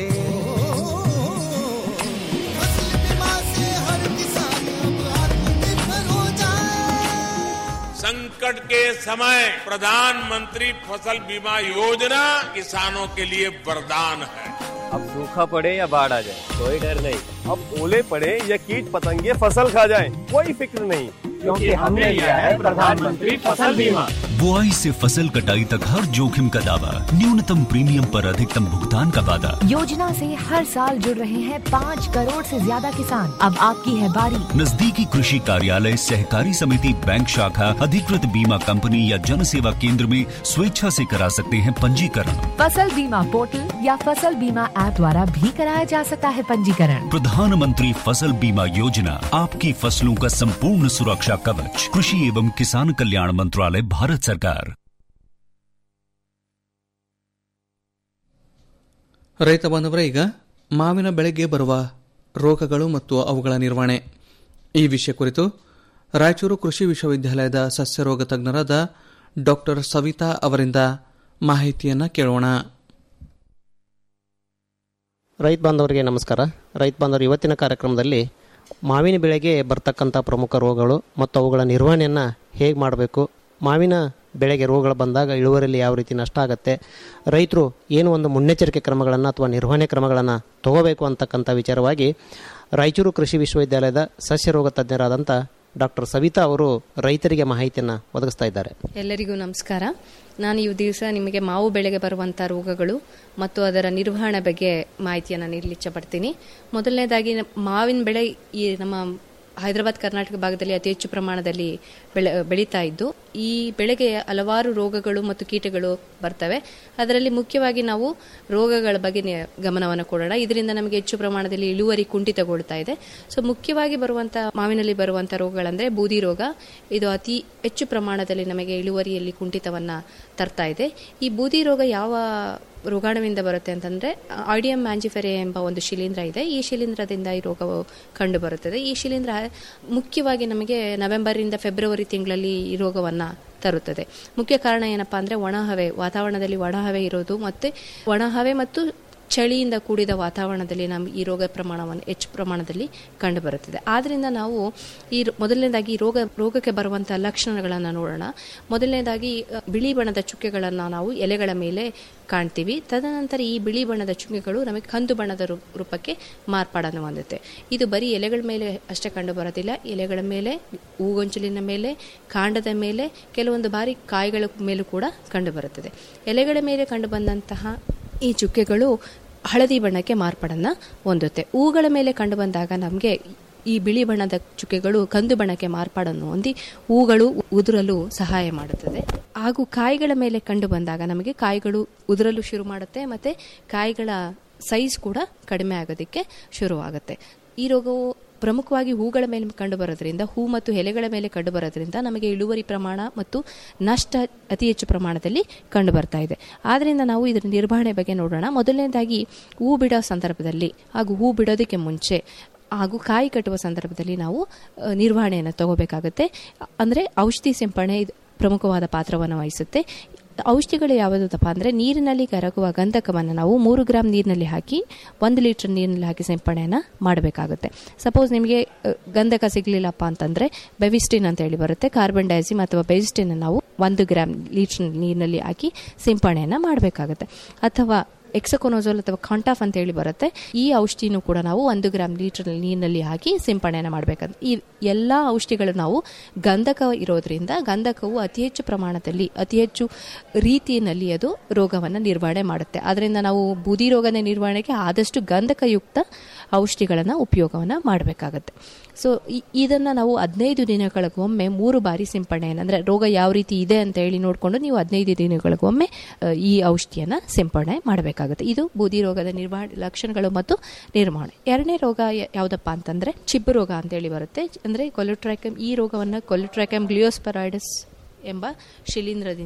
फसल बीमा से हर किसान अब आत्मनिर्भर हो जाए संकट के समय प्रधानमंत्री फसल बीमा योजना किसानों के लिए वरदान है अब सूखा पड़े या बाढ़ आ जाए कोई डर नहीं अब ओले पड़े या कीट पतंगे फसल खा जाए कोई फिक्र नहीं क्योंकि हमने लिया है प्रधानमंत्री फसल बीमा बुआई से फसल कटाई तक हर जोखिम का दावा न्यूनतम प्रीमियम पर अधिकतम भुगतान का वादा योजना से हर साल जुड़ रहे हैं पाँच करोड़ से ज्यादा किसान अब आपकी है बारी नजदीकी कृषि कार्यालय सहकारी समिति बैंक शाखा अधिकृत बीमा कंपनी या जन सेवा केंद्र में स्वेच्छा से करा सकते हैं पंजीकरण फसल बीमा पोर्टल या फसल बीमा ऐप द्वारा भी कराया जा सकता है पंजीकरण प्रधानमंत्री फसल बीमा योजना आपकी फसलों का संपूर्ण सुरक्षा कवच कृषि एवं किसान कल्याण मंत्रालय भारत सरकार ರೈತ ಬಾಂಧವರೇ ಈಗ ಮಾವಿನ ಬೆಳೆಗೆ ಬರುವ ರೋಗಗಳು ಮತ್ತು ಅವುಗಳ ನಿರ್ವಹಣೆ ಈ ವಿಷಯ ಕುರಿತು ರಾಯಚೂರು ಕೃಷಿ ವಿಶ್ವವಿದ್ಯಾಲಯದ ಸಸ್ಯರೋಗ ತಜ್ಞರಾದ ಡಾಕ್ಟರ್ ಸವಿತಾ ಅವರಿಂದ ಮಾಹಿತಿಯನ್ನು ಕೇಳೋಣ ರೈತ ಬಾಂಧವರಿಗೆ ನಮಸ್ಕಾರ ರೈತ ಬಾಂಧವರು ಇವತ್ತಿನ ಕಾರ್ಯಕ್ರಮದಲ್ಲಿ ಮಾವಿನ ಬೆಳೆಗೆ ಬರ್ತಕ್ಕಂಥ ಪ್ರಮುಖ ರೋಗಗಳು ಮತ್ತು ಅವುಗಳ ನಿರ್ವಹಣೆಯನ್ನು ಹೇಗೆ ಮಾಡಬೇಕು ಮಾವಿನ ಬೆಳೆಗೆ ರೋಗಗಳು ಬಂದಾಗ ಇಳುವರಿಯಲ್ಲಿ ಯಾವ ರೀತಿ ನಷ್ಟ ಆಗುತ್ತೆ ರೈತರು ಏನು ಒಂದು ಮುನ್ನೆಚ್ಚರಿಕೆ ಕ್ರಮಗಳನ್ನು ಅಥವಾ ನಿರ್ವಹಣೆ ಕ್ರಮಗಳನ್ನು ತಗೋಬೇಕು ಅಂತಕ್ಕಂಥ ವಿಚಾರವಾಗಿ ರಾಯಚೂರು ಕೃಷಿ ವಿಶ್ವವಿದ್ಯಾಲಯದ ಸಸ್ಯರೋಗ ತಜ್ಞರಾದಂಥ ಡಾಕ್ಟರ್ ಸವಿತಾ ಅವರು ರೈತರಿಗೆ ಮಾಹಿತಿಯನ್ನು ಒದಗಿಸ್ತಾ ಇದ್ದಾರೆ ಎಲ್ಲರಿಗೂ ನಮಸ್ಕಾರ ನಾನು ಈ ದಿವಸ ನಿಮಗೆ ಮಾವು ಬೆಳೆಗೆ ಬರುವಂಥ ರೋಗಗಳು ಮತ್ತು ಅದರ ನಿರ್ವಹಣೆ ಬಗ್ಗೆ ಮಾಹಿತಿಯನ್ನು ನೀಡಲು ಇಚ್ಛಪಡ್ತೀನಿ ಮೊದಲನೇದಾಗಿ ಮಾವಿನ ಬೆಳೆ ಈ ನಮ್ಮ ಹೈದರಾಬಾದ್ ಕರ್ನಾಟಕ ಭಾಗದಲ್ಲಿ ಅತಿ ಹೆಚ್ಚು ಪ್ರಮಾಣದಲ್ಲಿ ಬೆಳೆ ಬೆಳೀತಾ ಇದ್ದು ಈ ಬೆಳೆಗೆ ಹಲವಾರು ರೋಗಗಳು ಮತ್ತು ಕೀಟಗಳು ಬರ್ತವೆ ಅದರಲ್ಲಿ ಮುಖ್ಯವಾಗಿ ನಾವು ರೋಗಗಳ ಬಗ್ಗೆ ಗಮನವನ್ನು ಕೊಡೋಣ ಇದರಿಂದ ನಮಗೆ ಹೆಚ್ಚು ಪ್ರಮಾಣದಲ್ಲಿ ಇಳುವರಿ ಕುಂಠಿತಗೊಳ್ತಾ ಇದೆ ಸೊ ಮುಖ್ಯವಾಗಿ ಬರುವಂಥ ಮಾವಿನಲ್ಲಿ ಬರುವಂಥ ರೋಗಗಳಂದರೆ ಬೂದಿ ರೋಗ ಇದು ಅತಿ ಹೆಚ್ಚು ಪ್ರಮಾಣದಲ್ಲಿ ನಮಗೆ ಇಳುವರಿಯಲ್ಲಿ ಕುಂಠಿತವನ್ನು ತರ್ತಾ ಇದೆ ಈ ಬೂದಿ ರೋಗ ಯಾವ ರೋಗಾಣುವಿಂದ ಬರುತ್ತೆ ಅಂತಂದ್ರೆ ಆಡಿಯಂ ಮ್ಯಾಂಜಿಫೆರೆ ಎಂಬ ಒಂದು ಶಿಲೀಂಧ್ರ ಇದೆ ಈ ಶಿಲೀಂಧ್ರದಿಂದ ಈ ರೋಗವು ಕಂಡು ಬರುತ್ತದೆ ಈ ಶಿಲೀಂಧ್ರ ಮುಖ್ಯವಾಗಿ ನಮಗೆ ನವೆಂಬರಿಂದ ಫೆಬ್ರವರಿ ತಿಂಗಳಲ್ಲಿ ಈ ರೋಗವನ್ನು ತರುತ್ತದೆ ಮುಖ್ಯ ಕಾರಣ ಏನಪ್ಪಾ ಅಂದ್ರೆ ಒಣಹವೆ ವಾತಾವರಣದಲ್ಲಿ ಒಣಹವೆ ಇರೋದು ಮತ್ತೆ ಒಣಹವೆ ಮತ್ತು ಚಳಿಯಿಂದ ಕೂಡಿದ ವಾತಾವರಣದಲ್ಲಿ ನಮ್ಮ ಈ ರೋಗ ಪ್ರಮಾಣವನ್ನು ಹೆಚ್ಚು ಪ್ರಮಾಣದಲ್ಲಿ ಕಂಡುಬರುತ್ತದೆ ಆದ್ದರಿಂದ ನಾವು ಈ ಮೊದಲನೇದಾಗಿ ಈ ರೋಗ ರೋಗಕ್ಕೆ ಬರುವಂತಹ ಲಕ್ಷಣಗಳನ್ನು ನೋಡೋಣ ಮೊದಲನೇದಾಗಿ ಬಿಳಿ ಬಣ್ಣದ ಚುಕ್ಕೆಗಳನ್ನು ನಾವು ಎಲೆಗಳ ಮೇಲೆ ಕಾಣ್ತೀವಿ ತದನಂತರ ಈ ಬಿಳಿ ಬಣ್ಣದ ಚುಕ್ಕೆಗಳು ನಮಗೆ ಕಂದು ಬಣ್ಣದ ರೂಪಕ್ಕೆ ಮಾರ್ಪಾಡನ್ನು ಹೊಂದುತ್ತೆ ಇದು ಬರೀ ಎಲೆಗಳ ಮೇಲೆ ಅಷ್ಟೇ ಕಂಡು ಬರೋದಿಲ್ಲ ಎಲೆಗಳ ಮೇಲೆ ಹೂಗೊಂಚಲಿನ ಮೇಲೆ ಕಾಂಡದ ಮೇಲೆ ಕೆಲವೊಂದು ಬಾರಿ ಕಾಯಿಗಳ ಮೇಲೂ ಕೂಡ ಕಂಡು ಬರುತ್ತದೆ ಎಲೆಗಳ ಮೇಲೆ ಕಂಡು ಬಂದಂತಹ ಈ ಚುಕ್ಕೆಗಳು ಹಳದಿ ಬಣ್ಣಕ್ಕೆ ಮಾರ್ಪಾಡನ್ನು ಹೊಂದುತ್ತೆ ಹೂಗಳ ಮೇಲೆ ಕಂಡು ಬಂದಾಗ ನಮಗೆ ಈ ಬಿಳಿ ಬಣ್ಣದ ಚುಕ್ಕೆಗಳು ಕಂದು ಬಣ್ಣಕ್ಕೆ ಮಾರ್ಪಾಡನ್ನು ಹೊಂದಿ ಹೂಗಳು ಉದುರಲು ಸಹಾಯ ಮಾಡುತ್ತದೆ ಹಾಗೂ ಕಾಯಿಗಳ ಮೇಲೆ ಕಂಡು ಬಂದಾಗ ನಮಗೆ ಕಾಯಿಗಳು ಉದುರಲು ಶುರು ಮಾಡುತ್ತೆ ಮತ್ತೆ ಕಾಯಿಗಳ ಸೈಜ್ ಕೂಡ ಕಡಿಮೆ ಆಗೋದಕ್ಕೆ ಶುರುವಾಗುತ್ತೆ ಈ ರೋಗವು ಪ್ರಮುಖವಾಗಿ ಹೂಗಳ ಮೇಲೆ ಕಂಡು ಬರೋದ್ರಿಂದ ಹೂ ಮತ್ತು ಎಲೆಗಳ ಮೇಲೆ ಕಂಡು ಬರೋದ್ರಿಂದ ನಮಗೆ ಇಳುವರಿ ಪ್ರಮಾಣ ಮತ್ತು ನಷ್ಟ ಅತಿ ಹೆಚ್ಚು ಪ್ರಮಾಣದಲ್ಲಿ ಕಂಡು ಬರ್ತಾ ಇದೆ ಆದ್ದರಿಂದ ನಾವು ಇದರ ನಿರ್ವಹಣೆ ಬಗ್ಗೆ ನೋಡೋಣ ಮೊದಲನೇದಾಗಿ ಹೂ ಬಿಡೋ ಸಂದರ್ಭದಲ್ಲಿ ಹಾಗೂ ಹೂ ಬಿಡೋದಕ್ಕೆ ಮುಂಚೆ ಹಾಗೂ ಕಾಯಿ ಕಟ್ಟುವ ಸಂದರ್ಭದಲ್ಲಿ ನಾವು ನಿರ್ವಹಣೆಯನ್ನು ತಗೋಬೇಕಾಗುತ್ತೆ ಅಂದರೆ ಔಷಧಿ ಸಿಂಪಡಣೆ ಇದು ಪ್ರಮುಖವಾದ ಪಾತ್ರವನ್ನು ವಹಿಸುತ್ತೆ ಔಷಧಿಗಳು ಯಾವುದಪ್ಪ ಅಂದರೆ ನೀರಿನಲ್ಲಿ ಕರಗುವ ಗಂಧಕವನ್ನು ನಾವು ಮೂರು ಗ್ರಾಮ್ ನೀರಿನಲ್ಲಿ ಹಾಕಿ ಒಂದು ಲೀಟರ್ ನೀರಿನಲ್ಲಿ ಹಾಕಿ ಸಿಂಪಡಣೆಯನ್ನು ಮಾಡಬೇಕಾಗುತ್ತೆ ಸಪೋಸ್ ನಿಮಗೆ ಗಂಧಕ ಸಿಗಲಿಲ್ಲಪ್ಪ ಅಂತಂದರೆ ಬೆವಿಸ್ಟಿನ್ ಅಂತ ಹೇಳಿ ಬರುತ್ತೆ ಕಾರ್ಬನ್ ಡೈಸಿಮ್ ಅಥವಾ ಬೆವಿಸ್ಟಿನ್ ನಾವು ಒಂದು ಗ್ರಾಮ್ ಲೀಟರ್ ನೀರಿನಲ್ಲಿ ಹಾಕಿ ಸಿಂಪಡಣೆಯನ್ನು ಮಾಡಬೇಕಾಗುತ್ತೆ ಅಥವಾ ಎಕ್ಸಕೊನೋಜೋಲ್ ಅಥವಾ ಕಾಂಟಾಫ್ ಅಂತ ಹೇಳಿ ಬರುತ್ತೆ ಈ ಔಷಧಿನೂ ಕೂಡ ನಾವು ಒಂದು ಗ್ರಾಮ್ ಲೀಟರ್ ನೀರಿನಲ್ಲಿ ಹಾಕಿ ಸಿಂಪಡಣೆಯನ್ನು ಮಾಡಬೇಕಂತ ಈ ಎಲ್ಲ ಔಷಧಿಗಳು ನಾವು ಗಂಧಕ ಇರೋದ್ರಿಂದ ಗಂಧಕವು ಅತಿ ಹೆಚ್ಚು ಪ್ರಮಾಣದಲ್ಲಿ ಅತಿ ಹೆಚ್ಚು ರೀತಿಯಲ್ಲಿ ಅದು ರೋಗವನ್ನು ನಿರ್ವಹಣೆ ಮಾಡುತ್ತೆ ಅದರಿಂದ ನಾವು ಬೂದಿ ರೋಗದ ನಿರ್ವಹಣೆಗೆ ಆದಷ್ಟು ಗಂಧಕಯುಕ್ತ ಔಷಧಿಗಳನ್ನು ಉಪಯೋಗವನ್ನು ಮಾಡಬೇಕಾಗತ್ತೆ ಸೊ ಇದನ್ನು ನಾವು ಹದಿನೈದು ದಿನಗಳಿಗೊಮ್ಮೆ ಮೂರು ಬಾರಿ ಸಿಂಪಡಣೆಯನ್ನು ಅಂದರೆ ರೋಗ ಯಾವ ರೀತಿ ಇದೆ ಅಂತ ಹೇಳಿ ನೋಡಿಕೊಂಡು ನೀವು ಹದಿನೈದು ದಿನಗಳಿಗೊಮ್ಮೆ ಈ ಔಷಧಿಯನ್ನು ಸಿಂಪಡಣೆ ಮಾಡಬೇಕಾಗುತ್ತೆ ಇದು ಬೂದಿ ರೋಗದ ನಿರ್ವಹಣೆ ಲಕ್ಷಣಗಳು ಮತ್ತು ನಿರ್ವಹಣೆ ಎರಡನೇ ರೋಗ ಯಾವುದಪ್ಪ ಅಂತಂದರೆ ಚಿಬ್ಬು ರೋಗ ಅಂತೇಳಿ ಬರುತ್ತೆ ಅಂದರೆ ಕೊಲುಟ್ರಾಕಮ್ ಈ ರೋಗವನ್ನು ಕೊಲುಟ್ರಾಕಮ್ ಗ್ಲಿಯೋಸ್ಪರಾಯ್ಡಸ್ ಎಂಬ ಶಿಲೀಂಧ್ರದಿಂದ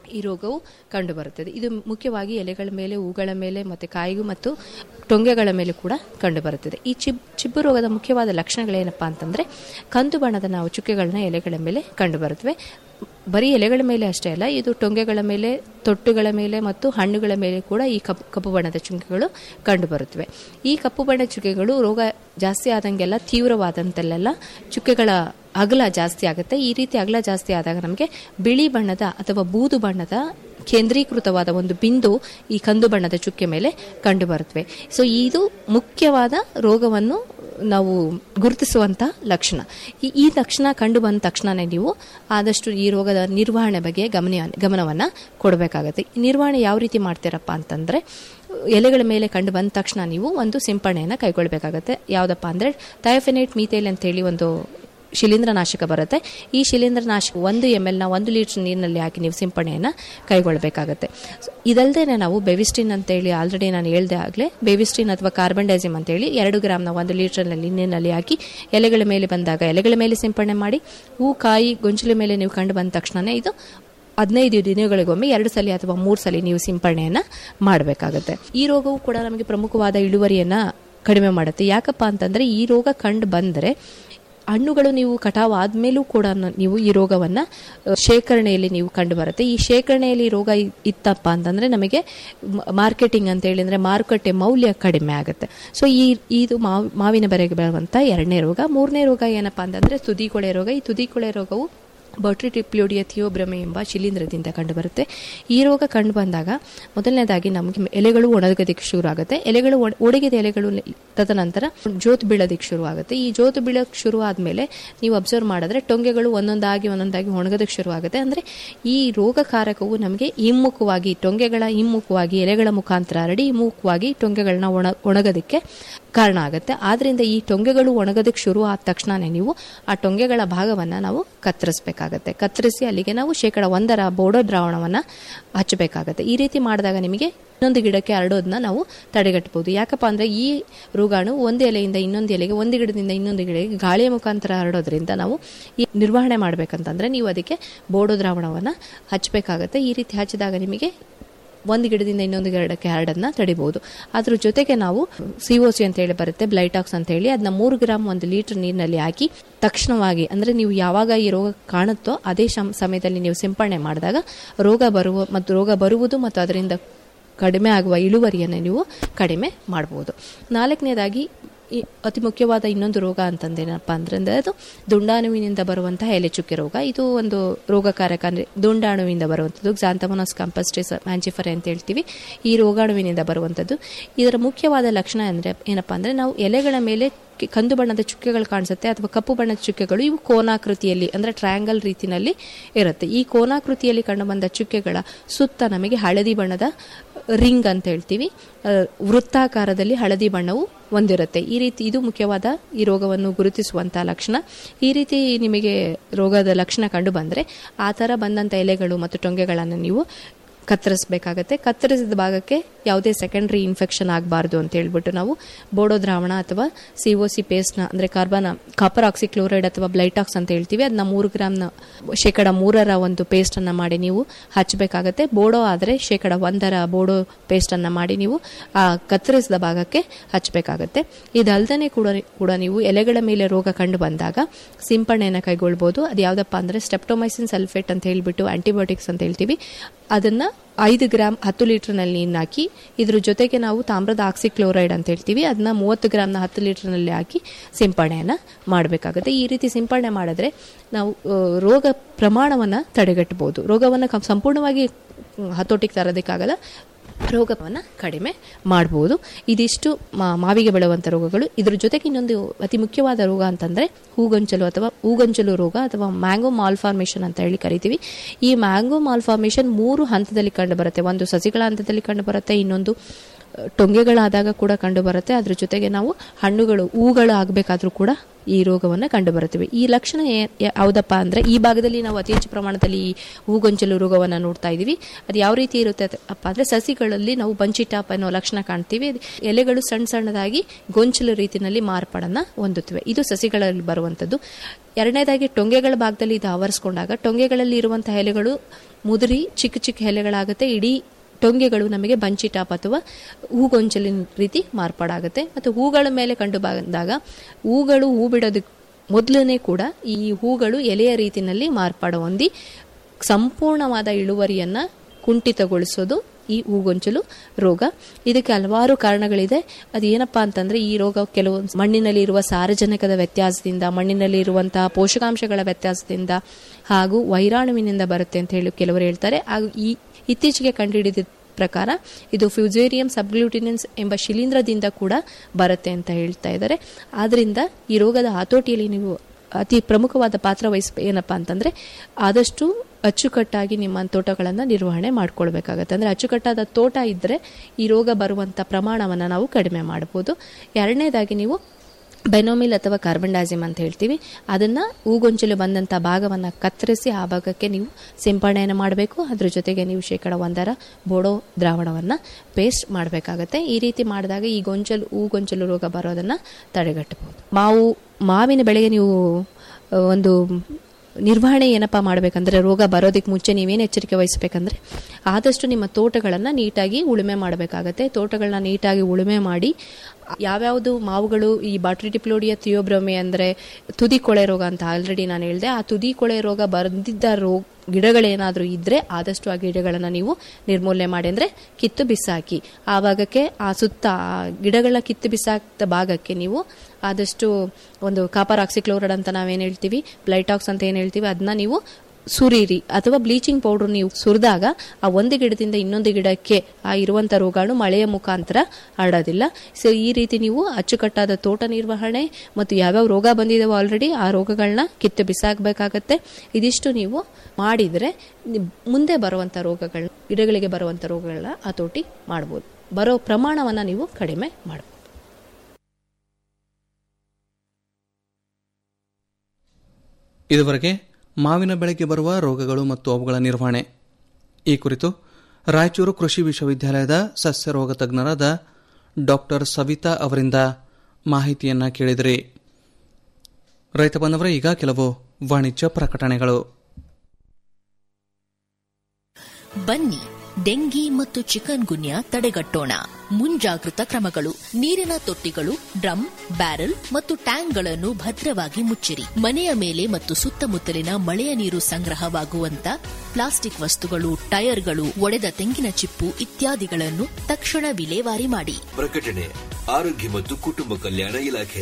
ಈ ರೋಗವು ಕಂಡುಬರುತ್ತದೆ ಇದು ಮುಖ್ಯವಾಗಿ ಎಲೆಗಳ ಮೇಲೆ ಹೂಗಳ ಮೇಲೆ ಮತ್ತು ಕಾಯಿಗೂ ಮತ್ತು ಟೊಂಗೆಗಳ ಮೇಲೆ ಕೂಡ ಕಂಡುಬರುತ್ತದೆ ಈ ಚಿಬ್ ಚಿಬ್ಬು ರೋಗದ ಮುಖ್ಯವಾದ ಲಕ್ಷಣಗಳೇನಪ್ಪ ಅಂತಂದರೆ ಕಂದು ಬಣ್ಣದ ನಾವು ಚುಕ್ಕೆಗಳನ್ನ ಎಲೆಗಳ ಮೇಲೆ ಕಂಡುಬರುತ್ತವೆ ಬರೀ ಎಲೆಗಳ ಮೇಲೆ ಅಷ್ಟೇ ಅಲ್ಲ ಇದು ಟೊಂಗೆಗಳ ಮೇಲೆ ತೊಟ್ಟುಗಳ ಮೇಲೆ ಮತ್ತು ಹಣ್ಣುಗಳ ಮೇಲೆ ಕೂಡ ಈ ಕಪ್ಪು ಕಪ್ಪು ಬಣ್ಣದ ಚುಕ್ಕೆಗಳು ಕಂಡುಬರುತ್ತವೆ ಈ ಕಪ್ಪು ಬಣ್ಣದ ಚುಕ್ಕೆಗಳು ರೋಗ ಜಾಸ್ತಿ ಆದಂಗೆಲ್ಲ ತೀವ್ರವಾದಂತೆಲ್ಲ ಚುಕ್ಕೆಗಳ ಅಗಲ ಜಾಸ್ತಿ ಆಗುತ್ತೆ ಈ ರೀತಿ ಅಗಲ ಜಾಸ್ತಿ ಆದಾಗ ನಮಗೆ ಬಿಳಿ ಬಣ್ಣದ ಅಥವಾ ಬೂದು ಬಣ್ಣದ ಕೇಂದ್ರೀಕೃತವಾದ ಒಂದು ಬಿಂದು ಈ ಕಂದು ಬಣ್ಣದ ಚುಕ್ಕೆ ಮೇಲೆ ಕಂಡುಬರುತ್ತವೆ ಸೊ ಇದು ಮುಖ್ಯವಾದ ರೋಗವನ್ನು ನಾವು ಗುರುತಿಸುವಂತ ಲಕ್ಷಣ ಈ ಈ ಲಕ್ಷಣ ಕಂಡು ಬಂದ ತಕ್ಷಣನೇ ನೀವು ಆದಷ್ಟು ಈ ರೋಗದ ನಿರ್ವಹಣೆ ಬಗ್ಗೆ ಗಮನ ಗಮನವನ್ನ ಕೊಡಬೇಕಾಗತ್ತೆ ಈ ನಿರ್ವಹಣೆ ಯಾವ ರೀತಿ ಮಾಡ್ತೀರಪ್ಪ ಅಂತಂದ್ರೆ ಎಲೆಗಳ ಮೇಲೆ ಕಂಡು ಬಂದ ತಕ್ಷಣ ನೀವು ಒಂದು ಸಿಂಪರಣೆಯನ್ನು ಕೈಗೊಳ್ಳಬೇಕಾಗತ್ತೆ ಯಾವುದಪ್ಪ ಅಂದರೆ ಥಯೋಫೆನೇಟ್ ಮೀಥೇಲ್ ಅಂತೇಳಿ ಒಂದು ಶಿಲೀಂಧ್ರನಾಶಕ ಬರುತ್ತೆ ಈ ಶಿಲೀಂಧ್ರನಾಶಕ ಒಂದು ಎಮ್ ಎಲ್ನ ಒಂದು ಲೀಟರ್ ನೀರಿನಲ್ಲಿ ಹಾಕಿ ನೀವು ಸಿಂಪರಣೆಯನ್ನು ಕೈಗೊಳ್ಳಬೇಕಾಗತ್ತೆ ಇದಲ್ಲದೆ ನಾವು ಬೆವಿಸ್ಟಿನ್ ಅಂತೇಳಿ ಆಲ್ರೆಡಿ ನಾನು ಹೇಳ್ದೆ ಆಗಲೇ ಬೆವಿಸ್ಟಿನ್ ಅಥವಾ ಕಾರ್ಬನ್ ಡೈಸಿಮ್ ಅಂತೇಳಿ ಎರಡು ಗ್ರಾಮ್ನ ಒಂದು ಲೀಟರ್ನಲ್ಲಿ ನೀರಿನಲ್ಲಿ ಹಾಕಿ ಎಲೆಗಳ ಮೇಲೆ ಬಂದಾಗ ಎಲೆಗಳ ಮೇಲೆ ಸಿಂಪರಣೆ ಮಾಡಿ ಹೂ ಕಾಯಿ ಗೊಂಚಲ ಮೇಲೆ ನೀವು ಕಂಡು ಬಂದ ತಕ್ಷಣನೇ ಇದು ಹದಿನೈದು ದಿನಗಳಿಗೊಮ್ಮೆ ಎರಡು ಸಲ ಅಥವಾ ಮೂರು ಸಲ ನೀವು ಸಿಂಪರಣೆಯನ್ನ ಮಾಡಬೇಕಾಗುತ್ತೆ ಈ ರೋಗವು ಕೂಡ ನಮಗೆ ಪ್ರಮುಖವಾದ ಇಳುವರಿಯನ್ನ ಕಡಿಮೆ ಮಾಡುತ್ತೆ ಯಾಕಪ್ಪ ಅಂತಂದ್ರೆ ಈ ರೋಗ ಕಂಡು ಬಂದರೆ ಹಣ್ಣುಗಳು ನೀವು ಕಟಾವು ಆದ್ಮೇಲೂ ಕೂಡ ನೀವು ಈ ರೋಗವನ್ನ ಅ, ಶೇಖರಣೆಯಲ್ಲಿ ನೀವು ಕಂಡು ಬರುತ್ತೆ ಈ ಶೇಖರಣೆಯಲ್ಲಿ ರೋಗ ಇ- ಇತ್ತಪ್ಪ ಅಂತಂದ್ರೆ ನಮಗೆ ಮಾರ್ಕೆಟಿಂಗ್ ಅಂತ ಹೇಳಿ ಅಂದ್ರೆ ಮಾರುಕಟ್ಟೆ ಮೌಲ್ಯ ಕಡಿಮೆ ಆಗುತ್ತೆ ಸೊ ಈ ಇದು ಮಾವ್- ಮಾವಿನ ಬೆರೆಗೆ ಬರುವಂತ ಎರಡನೇ ರೋಗ ಮೂರನೇ ರೋಗ ಏನಪ್ಪಾ ಅಂತಂದ್ರೆ ತುದಿಕೊಳೆ ರೋಗ ಈ ತುದಿಕೊಳೆ ರೋಗವು ಬೊಟ್ರಿಟಿಪ್ಲೋಡಿಯ ಥಿಯೋಬ್ರಮೆ ಎಂಬ ಶಿಲೀಂಧ್ರದಿಂದ ಕಂಡುಬರುತ್ತೆ ಈ ರೋಗ ಕಂಡು ಬಂದಾಗ ಮೊದಲನೇದಾಗಿ ನಮಗೆ ಎಲೆಗಳು ಒಣಗೋದಕ್ಕೆ ಶುರು ಆಗುತ್ತೆ ಎಲೆಗಳು ಒಣ- ಒಣಗಿದ ಎಲೆಗಳು ನೆ- ತದನಂತರ ಜೋತು ಬೀಳೋದಕ್ಕೆ ಶುರು ಆಗುತ್ತೆ ಈ ಜೋತು ಬೀಳೋಕ್ಕೆ ಶುರು ಆದಮೇಲೆ ನೀವು ಅಬ್ಸರ್ವ್ ಮಾಡಿದ್ರೆ ಟೊಂಗೆಗಳು ಒಂದೊಂದಾಗಿ ಒಂದೊಂದಾಗಿ ಒಣಗೋದಕ್ಕೆ ಶುರು ಆಗುತ್ತೆ ಅಂದರೆ ಈ ರೋಗಕಾರಕವು ನಮಗೆ ಹಿಮ್ಮುಖವಾಗಿ ಟೊಂಗೆಗಳ ಹಿಮ್ಮುಖವಾಗಿ ಎಲೆಗಳ ಮುಖಾಂತರ ಹರಡಿ ಹಿಮ್ಮುಖವಾಗಿ ಟೊಂಗೆಗಳನ್ನ ಒಣ ಒಣಗೋದಕ್ಕೆ ಕಾರಣ ಆಗುತ್ತೆ ಆದ್ರಿಂದ ಈ ಟೊಂಗೆಗಳು ಒಣಗೋದಕ್ಕೆ ಶುರು ಆದ ತಕ್ಷಣನೇ ನೀವು ಆ ಟೊಂಗೆಗಳ ಭಾಗವನ್ನ ನಾವು ಕತ್ತರಿಸಬೇಕಾಗತ್ತೆ ಕತ್ತರಿಸಿ ಅಲ್ಲಿಗೆ ನಾವು ಶೇಕಡ ಒಂದರ ಬೋಡೋ ದ್ರಾವಣವನ್ನ ಹಚ್ಚಬೇಕಾಗತ್ತೆ ಈ ರೀತಿ ಮಾಡಿದಾಗ ನಿಮಗೆ ಇನ್ನೊಂದು ಗಿಡಕ್ಕೆ ಹರಡೋದನ್ನ ನಾವು ತಡೆಗಟ್ಟಬಹುದು ಯಾಕಪ್ಪ ಅಂದ್ರೆ ಈ ರೋಗಾಣು ಒಂದು ಎಲೆಯಿಂದ ಇನ್ನೊಂದು ಎಲೆಗೆ ಒಂದು ಗಿಡದಿಂದ ಇನ್ನೊಂದು ಗಿಡಕ್ಕೆ ಗಾಳಿಯ ಮುಖಾಂತರ ಹರಡೋದ್ರಿಂದ ನಾವು ಈ ನಿರ್ವಹಣೆ ಮಾಡ್ಬೇಕಂತಂದ್ರೆ ನೀವು ಅದಕ್ಕೆ ಬೋಡೋ ದ್ರಾವಣವನ್ನ ಹಚ್ಚಬೇಕಾಗತ್ತೆ ಈ ರೀತಿ ಹಚ್ಚಿದಾಗ ನಿಮಗೆ ಒಂದು ಗಿಡದಿಂದ ಇನ್ನೊಂದು ಗಿಡಕ್ಕೆ ಹರಡನ್ನ ತಡಿಬಹುದು ಅದ್ರ ಜೊತೆಗೆ ನಾವು ಸಿಒಸಿ ಅಂತ ಹೇಳಿ ಬರುತ್ತೆ ಬ್ಲೈಟಾಕ್ಸ್ ಅಂತ ಹೇಳಿ ಅದನ್ನ ಮೂರು ಗ್ರಾಮ್ ಒಂದು ಲೀಟರ್ ನೀರಿನಲ್ಲಿ ಹಾಕಿ ತಕ್ಷಣವಾಗಿ ಅಂದ್ರೆ ನೀವು ಯಾವಾಗ ಈ ರೋಗ ಕಾಣುತ್ತೋ ಅದೇ ಶಮ್- ಸಮಯದಲ್ಲಿ ನೀವು ಸಿಂಪರಣೆ ಮಾಡಿದಾಗ ರೋಗ ಬರುವ ಮತ್ತು ರೋಗ ಬರುವುದು ಮತ್ತು ಅದರಿಂದ ಕಡಿಮೆ ಆಗುವ ಇಳುವರಿಯನ್ನು ನೀವು ಕಡಿಮೆ ಮಾಡಬಹುದು ನಾಲ್ಕನೇದಾಗಿ ಈ ಅತಿ ಮುಖ್ಯವಾದ ಇನ್ನೊಂದು ರೋಗ ಅಂತಂದೇನಪ್ಪ ಅಂದ್ರೆ ಅದು ದುಂಡಾಣುವಿನಿಂದ ಬರುವಂತಹ ಎಲೆಚುಕ್ಕೆ ರೋಗ ಇದು ಒಂದು ರೋಗಕಾರಕ ಅಂದ್ರೆ ದುಂಡಾಣುವಿಂದ ಬರುವಂಥದ್ದು ಕ್ಸಾಂತಮೋನಸ್ ಕಾಂಪಸ್ಟಿಸ್ ಮ್ಯಾಂಚಿಫರೆ ಅಂತ ಹೇಳ್ತೀವಿ ಈ ರೋಗಾಣುವಿನಿಂದ ಬರುವಂಥದ್ದು ಇದರ ಮುಖ್ಯವಾದ ಲಕ್ಷಣ ಅಂದ್ರೆ ಏನಪ್ಪಾ ಅಂದ್ರೆ ನಾವು ಎಲೆಗಳ ಮೇಲೆ ಕಿ- ಕಂದು ಬಣ್ಣದ ಚುಕ್ಕೆಗಳು ಕಾಣಿಸುತ್ತೆ ಅಥವಾ ಕಪ್ಪು ಬಣ್ಣದ ಚುಕ್ಕೆಗಳು ಇವು ಕೋನಾಕೃತಿಯಲ್ಲಿ ಅಂದ್ರೆ ಟ್ರಯಾಂಗಲ್ ರೀತಿನಲ್ಲಿ ಇರುತ್ತೆ ಈ ಕೋನಾಕೃತಿಯಲ್ಲಿ ಕಂಡುಬಂದ ಚುಕ್ಕೆಗಳ ಸುತ್ತ ನಮಗೆ ಹಳದಿ ಬಣ್ಣದ ರಿಂಗ್ ಅಂತ ಹೇಳ್ತೀವಿ ಆ, ವೃತ್ತಾಕಾರದಲ್ಲಿ ಹಳದಿ ಬಣ್ಣವು ಹೊಂದಿರುತ್ತೆ ಈ ರೀತಿ ಇದು ಮುಖ್ಯವಾದ ಈ ರೋಗವನ್ನು ಗುರುತಿಸುವಂತಹ ಲಕ್ಷಣ ಈ ರೀತಿ ನಿಮಗೆ ರೋಗದ ಲಕ್ಷಣ ಕಂಡು ಬಂದ್ರೆ ಆ ಥರ ಬಂದಂಥ ಎಲೆಗಳು ಮತ್ತು ಟೊಂಗೆಗಳನ್ನು ನೀವು ಕತ್ತರಿಸಬೇಕಾಗತ್ತೆ ಕತ್ತರಿಸಿದ ಭಾಗಕ್ಕೆ ಯಾವುದೇ ಸೆಕೆಂಡ್ರಿ ಇನ್ಫೆಕ್ಷನ್ ಆಗಬಾರ್ದು ಅಂತ ಹೇಳ್ಬಿಟ್ಟು ನಾವು ಬೋಡೋ ದ್ರಾವಣ ಅಥವಾ ಸಿ ಒ ಸಿ ಪೇಸ್ಟ್ನ ಅಂದರೆ ಕಾರ್ಬನ್ ಕಾಪರ್ ಆಕ್ಸಿಕ್ಲೋರೈಡ್ ಅಥವಾ ಬ್ಲೈಟಾಕ್ಸ್ ಅಂತ ಹೇಳ್ತೀವಿ ಅದನ್ನ ಮೂರು ಗ್ರಾಮ್ನ ಶೇಕಡ ಮೂರರ ಒಂದು ಪೇಸ್ಟನ್ನು ಮಾಡಿ ನೀವು ಹಚ್ಚಬೇಕಾಗತ್ತೆ ಬೋಡೋ ಆದರೆ ಶೇಕಡ ಒಂದರ ಬೋಡೋ ಪೇಸ್ಟನ್ನು ಮಾಡಿ ನೀವು ಆ ಕತ್ತರಿಸಿದ ಭಾಗಕ್ಕೆ ಹಚ್ಚಬೇಕಾಗತ್ತೆ ಇದಲ್ದೇ ಕೂಡ ಕೂಡ ನೀವು ಎಲೆಗಳ ಮೇಲೆ ರೋಗ ಕಂಡು ಬಂದಾಗ ಸಿಂಪರಣೆಯನ್ನು ಕೈಗೊಳ್ಬೋದು ಅದು ಯಾವುದಪ್ಪ ಅಂದರೆ ಸ್ಟೆಪ್ಟೊಮೈಸಿನ್ ಸಲ್ಫೇಟ್ ಅಂತ ಹೇಳ್ಬಿಟ್ಟು ಆಂಟಿಬಯೋಟಿಕ್ಸ್ ಅಂತ ಹೇಳ್ತೀವಿ ಅದನ್ನ ಐದು ಗ್ರಾಮ್ ಹತ್ತು ಲೀಟರ್ನಲ್ಲಿ ನೀರು ಹಾಕಿ ಇದ್ರ ಜೊತೆಗೆ ನಾವು ತಾಮ್ರದ ಆಕ್ಸಿಕ್ಲೋರೈಡ್ ಅಂತ ಹೇಳ್ತೀವಿ ಅದನ್ನ ಮೂವತ್ತು ಗ್ರಾಮ್ನ ಹತ್ತು ಲೀಟರ್ನಲ್ಲಿ ಹಾಕಿ ಸಿಂಪರಣೆಯನ್ನು ಮಾಡಬೇಕಾಗುತ್ತೆ ಈ ರೀತಿ ಸಿಂಪರಣೆ ಮಾಡಿದ್ರೆ ನಾವು ಆ, ರೋಗ ಪ್ರಮಾಣವನ್ನು ತಡೆಗಟ್ಟಬಹುದು ರೋಗವನ್ನು ಕಂ- ಸಂಪೂರ್ಣವಾಗಿ ಮ್, ಹತೋಟಿಗೆ ತರೋದಕ್ಕಾಗಲ್ಲ ರೋಗವನ್ನು ಕಡಿಮೆ ಮಾಡಬಹುದು ಇದಿಷ್ಟು ಮಾ- ಮಾವಿಗೆ ಬೆಳೆಯುವಂಥ ರೋಗಗಳು ಇದ್ರ ಜೊತೆಗೆ ಇನ್ನೊಂದು ಅತಿ ಮುಖ್ಯವಾದ ರೋಗ ಅಂತಂದ್ರೆ ಹೂಗೊಂಚಲು ಅಥವಾ ಹೂಗೊಂಚಲು ರೋಗ ಅಥವಾ ಮ್ಯಾಂಗೋ ಮಾಲ್ಫಾರ್ಮೇಷನ್ ಅಂತ ಹೇಳಿ ಕರಿತೀವಿ ಈ ಮ್ಯಾಂಗೋ ಮಾಲ್ಫಾರ್ಮೇಷನ್ ಮೂರು ಹಂತದಲ್ಲಿ ಕಂಡು ಬರುತ್ತೆ ಒಂದು ಸಸಿಗಳ ಹಂತದಲ್ಲಿ ಕಂಡು ಬರುತ್ತೆ ಇನ್ನೊಂದು ಆ, ಟೊಂಗೆಗಳಾದಾಗ ಕೂಡ ಕಂಡು ಬರುತ್ತೆ ಅದ್ರ ಜೊತೆಗೆ ನಾವು ಹಣ್ಣುಗಳು ಹೂಗಳು ಆಗಬೇಕಾದ್ರೂ ಕೂಡ ಈ ರೋಗವನ್ನು ಕಂಡು ಬರುತ್ತವೆ ಈ ಲಕ್ಷಣ ಏ- ಯಾ- ಯಾವುದಪ್ಪ ಅಂದ್ರೆ ಈ ಭಾಗದಲ್ಲಿ ನಾವು ಅತಿ ಹೆಚ್ಚು ಪ್ರಮಾಣದಲ್ಲಿ ಈ ಹೂಗೊಂಚಲು ರೋಗವನ್ನು ನೋಡ್ತಾ ಇದೀವಿ ಅದು ಯಾವ ರೀತಿ ಇರುತ್ತೆ ಅದ್- ಅಪ್ಪ ಅಂದ್ರೆ ಸಸಿಗಳಲ್ಲಿ ನಾವು ಬಂಚಿಟಾಪ್ ಅನ್ನೋ ಲಕ್ಷಣ ಕಾಣ್ತೀವಿ ಅದು ಎಲೆಗಳು ಸಣ್ಣ ಸಣ್ಣದಾಗಿ ಗೊಂಚಲು ರೀತಿಯಲ್ಲಿ ಮಾರ್ಪಾಡನ್ನ ಹೊಂದುತ್ತವೆ ಇದು ಸಸಿಗಳಲ್ಲಿ ಬರುವಂಥದ್ದು ಎರಡನೇದಾಗಿ ಟೊಂಗೆಗಳ ಭಾಗದಲ್ಲಿ ಇದು ಆವರಿಸ್ಕೊಂಡಾಗ ಟೊಂಗೆಗಳಲ್ಲಿ ಇರುವಂತಹ ಎಲೆಗಳು ಮುದುರಿ ಚಿಕ್ಕ ಚಿಕ್ಕ ಎಲೆಗಳಾಗುತ್ತೆ ಇಡೀ ಟೊಂಗೆಗಳು ನಮಗೆ ಬಂಚಿ ಟಾಪ್ ಅಥವಾ ಹೂಗೊಂಚಲಿನ ರೀತಿ ಮಾರ್ಪಾಡಾಗುತ್ತೆ ಮತ್ತು ಹೂಗಳ ಮೇಲೆ ಕಂಡು ಬಂದಾಗ ಹೂಗಳು ಹೂ ಬಿಡೋದಕ್ಕೆ ಮೊದಲನೇ ಕೂಡ ಈ ಹೂಗಳು ಎಲೆಯ ರೀತಿಯಲ್ಲಿ ಮಾರ್ಪಾಡು ಹೊಂದಿ ಸಂಪೂರ್ಣವಾದ ಇಳುವರಿಯನ್ನ ಕುಂಠಿತಗೊಳಿಸೋದು ಈ ಹೂಗೊಂಚಲು ರೋಗ ಇದಕ್ಕೆ ಹಲವಾರು ಕಾರಣಗಳಿದೆ ಅದೇನಪ್ಪಾ ಅಂತಂದ್ರೆ ಈ ರೋಗ ಕೆಲವು ಮಣ್ಣಿನಲ್ಲಿ ಇರುವ ಸಾರಜನಕದ ವ್ಯತ್ಯಾಸದಿಂದ ಮಣ್ಣಿನಲ್ಲಿ ಇರುವಂತಹ ಪೋಷಕಾಂಶಗಳ ವ್ಯತ್ಯಾಸದಿಂದ ಹಾಗೂ ವೈರಾಣುವಿನಿಂದ ಬರುತ್ತೆ ಅಂತ ಹೇಳಿ ಕೆಲವರು ಹೇಳ್ತಾರೆ ಹಾಗೂ ಈ ಇತ್ತೀಚೆಗೆ ಕಂಡುಹಿಡಿದ ಪ್ರಕಾರ ಇದು ಫ್ಯೂಸೇರಿಯಂ ಸಬ್ಗ್ಲೂಟಿನೆನ್ಸ್ ಎಂಬ ಶಿಲೀಂಧ್ರದಿಂದ ಕೂಡ ಬರುತ್ತೆ ಅಂತ ಹೇಳ್ತಾ ಇದ್ದಾರೆ ಆದ್ರಿಂದ ಈ ರೋಗದ ಹತೋಟಿಯಲ್ಲಿ ನೀವು ಅತಿ ಪ್ರಮುಖವಾದ ಪಾತ್ರ ವಹಿಸ ಏನಪ್ಪಾ ಅಂತಂದ್ರೆ ಆದಷ್ಟು ಅಚ್ಚುಕಟ್ಟಾಗಿ ನಿಮ್ಮ ತೋಟಗಳನ್ನು ನಿರ್ವಹಣೆ ಮಾಡ್ಕೊಳ್ಬೇಕಾಗತ್ತೆ ಅಂದ್ರೆ ಅಚ್ಚುಕಟ್ಟಾದ ತೋಟ ಇದ್ದರೆ ಈ ರೋಗ ಬರುವಂಥ ಪ್ರಮಾಣವನ್ನು ನಾವು ಕಡಿಮೆ ಮಾಡ್ಬೋದು ಎರಡನೇದಾಗಿ ನೀವು ಬೆನೋಮಿಲ್ ಅಥವಾ ಕಾರ್ಬನ್ ಡೈಸಿಮ್ ಅಂತ ಹೇಳ್ತೀವಿ ಅದನ್ನ ಹೂಗೊಂಚಲು ಬಂದಂಥ ಭಾಗವನ್ನು ಕತ್ತರಿಸಿ ಆ ಭಾಗಕ್ಕೆ ನೀವು ಸಿಂಪಡಣೆಯನ್ನು ಮಾಡಬೇಕು ಅದ್ರ ಜೊತೆಗೆ ನೀವು ಶೇಕಡ ಒಂದರ ಬೋಡೋ ದ್ರಾವಣವನ್ನು ಪೇಸ್ಟ್ ಮಾಡಬೇಕಾಗತ್ತೆ ಈ ರೀತಿ ಮಾಡಿದಾಗ ಈ ಗೊಂಚಲು ಹೂಗೊಂಚಲು ರೋಗ ಬರೋದನ್ನು ತಡೆಗಟ್ಟಬಹುದು ಮಾವು ಮಾವಿನ ಬೆಳೆಗೆ ನೀವು ಆ, ಒಂದು ನಿರ್ವಹಣೆ ಏನಪ್ಪಾ ಮಾಡಬೇಕಂದ್ರೆ ರೋಗ ಬರೋದಕ್ಕೆ ಮುಂಚೆ ನೀವೇನು ಎಚ್ಚರಿಕೆ ವಹಿಸಬೇಕಂದ್ರೆ ಆದಷ್ಟು ನಿಮ್ಮ ತೋಟಗಳನ್ನು ನೀಟಾಗಿ ಉಳುಮೆ ಮಾಡಬೇಕಾಗತ್ತೆ ತೋಟಗಳನ್ನ ನೀಟಾಗಿ ಉಳುಮೆ ಮಾಡಿ ಯಾವ್ಯಾವುದು ಮಾವುಗಳು ಈ ಬಾಟ್ರಿಟಿಪ್ಲೋಡಿಯಾ ಥಿಯೋಬ್ರಮೆ ಅಂದರೆ ತುದಿ ಕೊಳೆ ರೋಗ ಅಂತ ಆಲ್ರೆಡಿ ನಾನು ಹೇಳಿದೆ ಆ ತುದಿ ಕೊಳೆ ರೋಗ ಬಂದಿದ್ದ ರೋಗ ಗಿಡಗಳೇನಾದರೂ ಇದ್ರೆ ಆದಷ್ಟು ಆ ಗಿಡಗಳನ್ನು ನೀವು ನಿರ್ಮೂಲನೆ ಮಾಡಿ ಅಂದರೆ ಕಿತ್ತು ಬಿಸಾಕಿ ಆ ಭಾಗಕ್ಕೆ ಆ ಸುತ್ತ ಆ ಗಿಡಗಳ ಕಿತ್ತು ಬಿಸಾಕ್ದ ಭಾಗಕ್ಕೆ ನೀವು ಆದಷ್ಟು ಒಂದು ಕಾಪರ್ ಆಕ್ಸಿಕ್ಲೋರೈಡ್ ಅಂತ ನಾವೇನು ಹೇಳ್ತೀವಿ ಬ್ಲೈಟಾಕ್ಸ್ ಅಂತ ಏನು ಹೇಳ್ತೀವಿ ಅದನ್ನ ನೀವು ಸುರೀರಿ ಅಥವಾ ಬ್ಲೀಚಿಂಗ್ ಪೌಡರ್ ನೀವು ಸುರಿದಾಗ ಆ ಒಂದು ಗಿಡದಿಂದ ಇನ್ನೊಂದು ಗಿಡಕ್ಕೆ ಆ ಇರುವಂಥ ರೋಗಾಣು ಮಳೆಯ ಮುಖಾಂತರ ಹರಡೋದಿಲ್ಲ ಸೊ ಈ ರೀತಿ ನೀವು ಅಚ್ಚುಕಟ್ಟಾದ ತೋಟ ನಿರ್ವಹಣೆ ಮತ್ತು ಯಾವ್ಯಾವ ರೋಗ ಬಂದಿದಾವೋ ಆಲ್ರೆಡಿ ಆ ರೋಗಗಳನ್ನ ಕಿತ್ತು ಬಿಸಾಕಬೇಕಾಗತ್ತೆ ಇದಿಷ್ಟು ನೀವು ಮಾಡಿದರೆ ನಿ- ಮುಂದೆ ಬರುವಂಥ ರೋಗಗಳು ಗಿಡಗಳಿಗೆ ಬರುವಂಥ ರೋಗಗಳನ್ನ ಹತೋಟಿ ಮಾಡ್ಬೋದು ಬರೋ ಪ್ರಮಾಣವನ್ನು ನೀವು ಕಡಿಮೆ ಮಾಡ್ಬೋದು ಇದುವರೆಗೆ ಮಾವಿನ ಬೆಳೆಗೆ ಬರುವ ರೋಗಗಳು ಮತ್ತು ಅವುಗಳ ನಿರ್ವಹಣೆ ಈ ಕುರಿತು ರಾಯಚೂರು ಕೃಷಿ ವಿಶ್ವವಿದ್ಯಾಲಯದ ಸಸ್ಯ ರೋಗ ತಜ್ಞರಾದ ಡಾಕ್ಟರ್ ಸವಿತಾ ಅವರಿಂದ ಮಾಹಿತಿಯನ್ನ ಕೇಳಿದಿರಿ ರೈತ ಬಂದವರ ಈಗ ಕೆಲವು ವಾಣಿಜ್ಯ ಪ್ರಕಟಣೆಗಳು ಬನ್ನಿ ಡೆಂಗಿ ಮತ್ತು ಚಿಕನ್ ಗುನ್ಯಾ ತಡೆಗಟ್ಟೋಣ ಮುಂಜಾಗೃತ ಕ್ರಮಗಳು ನೀರಿನ ತೊಟ್ಟಿಗಳು ಡ್ರಮ್ ಬ್ಯಾರೆಲ್ ಮತ್ತು ಟ್ಯಾಂಕ್ಗಳನ್ನು ಭದ್ರವಾಗಿ ಮುಚ್ಚಿರಿ ಮನೆಯ ಮೇಲೆ ಮತ್ತು ಸುತ್ತಮುತ್ತಲಿನ ಮಳೆಯ ನೀರು ಸಂಗ್ರಹವಾಗುವಂತ ಪ್ಲಾಸ್ಟಿಕ್ ವಸ್ತುಗಳು ಟೈರ್ಗಳು ಒಡೆದ ತೆಂಗಿನ ಚಿಪ್ಪು ಇತ್ಯಾದಿಗಳನ್ನು ತಕ್ಷಣ ವಿಲೇವಾರಿ ಮಾಡಿ ಪ್ರಕಟಣೆ ಆರೋಗ್ಯ ಮತ್ತು ಕುಟುಂಬ ಕಲ್ಯಾಣ ಇಲಾಖೆ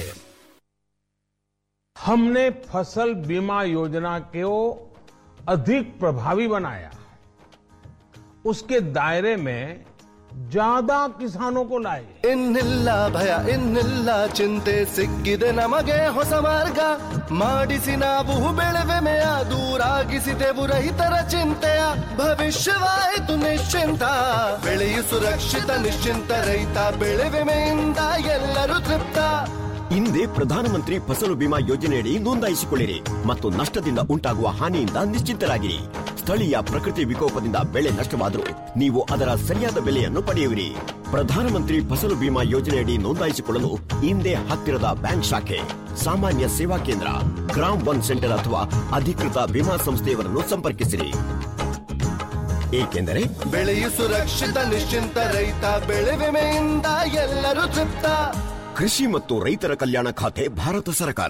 हमने फसल बीमा योजना को अधिक प्रभावी बनाया उसके दायरे में ज्यादा किसानों को लाए ಇನ್ನಿಲ್ಲ ಭಯ ಇನ್ನಿಲ್ಲ ಚಿಂತೆ ಸಿಕ್ಕಿದೆ ನಮಗೆ ಹೊಸ ಮಾರ್ಗ ಮಾಡಿಸಿ ನಾವು ಬೆಳೆವೆಮೆಯ ದೂರಾಗಿಸಿದೆವು ರೈತರ ಚಿಂತೆಯ ಭವಿಷ್ಯವಾಯಿತು ನಿಶ್ಚಿಂತ ಬೆಳೆಯು ಸುರಕ್ಷಿತ ನಿಶ್ಚಿಂತ ರೈತ ಬೆಳೆ ವಿಮೆಯಿಂದ ಎಲ್ಲರೂ ತೃಪ್ತ ಹಿಂದೆ ಪ್ರಧಾನಮಂತ್ರಿ ಫಸಲು ಬಿಮಾ ಯೋಜನೆಯಡಿ ನೋಂದಾಯಿಸಿಕೊಳ್ಳಿರಿ ಮತ್ತು ನಷ್ಟದಿಂದ ಉಂಟಾಗುವ ಹಾನಿಯಿಂದ ನಿಶ್ಚಿಂತರಾಗಿರಿ ಸ್ಥಳೀಯ ಪ್ರಕೃತಿ ವಿಕೋಪದಿಂದ ಬೆಳೆ ನಷ್ಟವಾದರೂ ನೀವು ಅದರ ಸರಿಯಾದ ಬೆಲೆಯನ್ನು ಪಡೆಯುವಿರಿ ಪ್ರಧಾನಮಂತ್ರಿ ಫಸಲು ಬಿಮಾ ಯೋಜನೆಯಡಿ ನೋಂದಾಯಿಸಿಕೊಳ್ಳಲು ಹಿಂದೆ ಹತ್ತಿರದ ಬ್ಯಾಂಕ್ ಶಾಖೆ ಸಾಮಾನ್ಯ ಸೇವಾ ಕೇಂದ್ರ ಗ್ರಾಮ್ ಒನ್ ಸೆಂಟರ್ ಅಥವಾ ಅಧಿಕೃತ ವಿಮಾ ಸಂಸ್ಥೆಯವರನ್ನು ಸಂಪರ್ಕಿಸಿರಿ ಏಕೆಂದರೆ ಬೆಳೆಯು ಸುರಕ್ಷಿತ ನಿಶ್ಚಿಂತ ರೈತ ಬೆಳೆ ವಿಮೆಯಿಂದ ಎಲ್ಲರೂ ತೃಪ್ತ ಕೃಷಿ ಮತ್ತು ರೈತರ ಕಲ್ಯಾಣ ಖಾತೆ ಭಾರತ ಸರ್ಕಾರ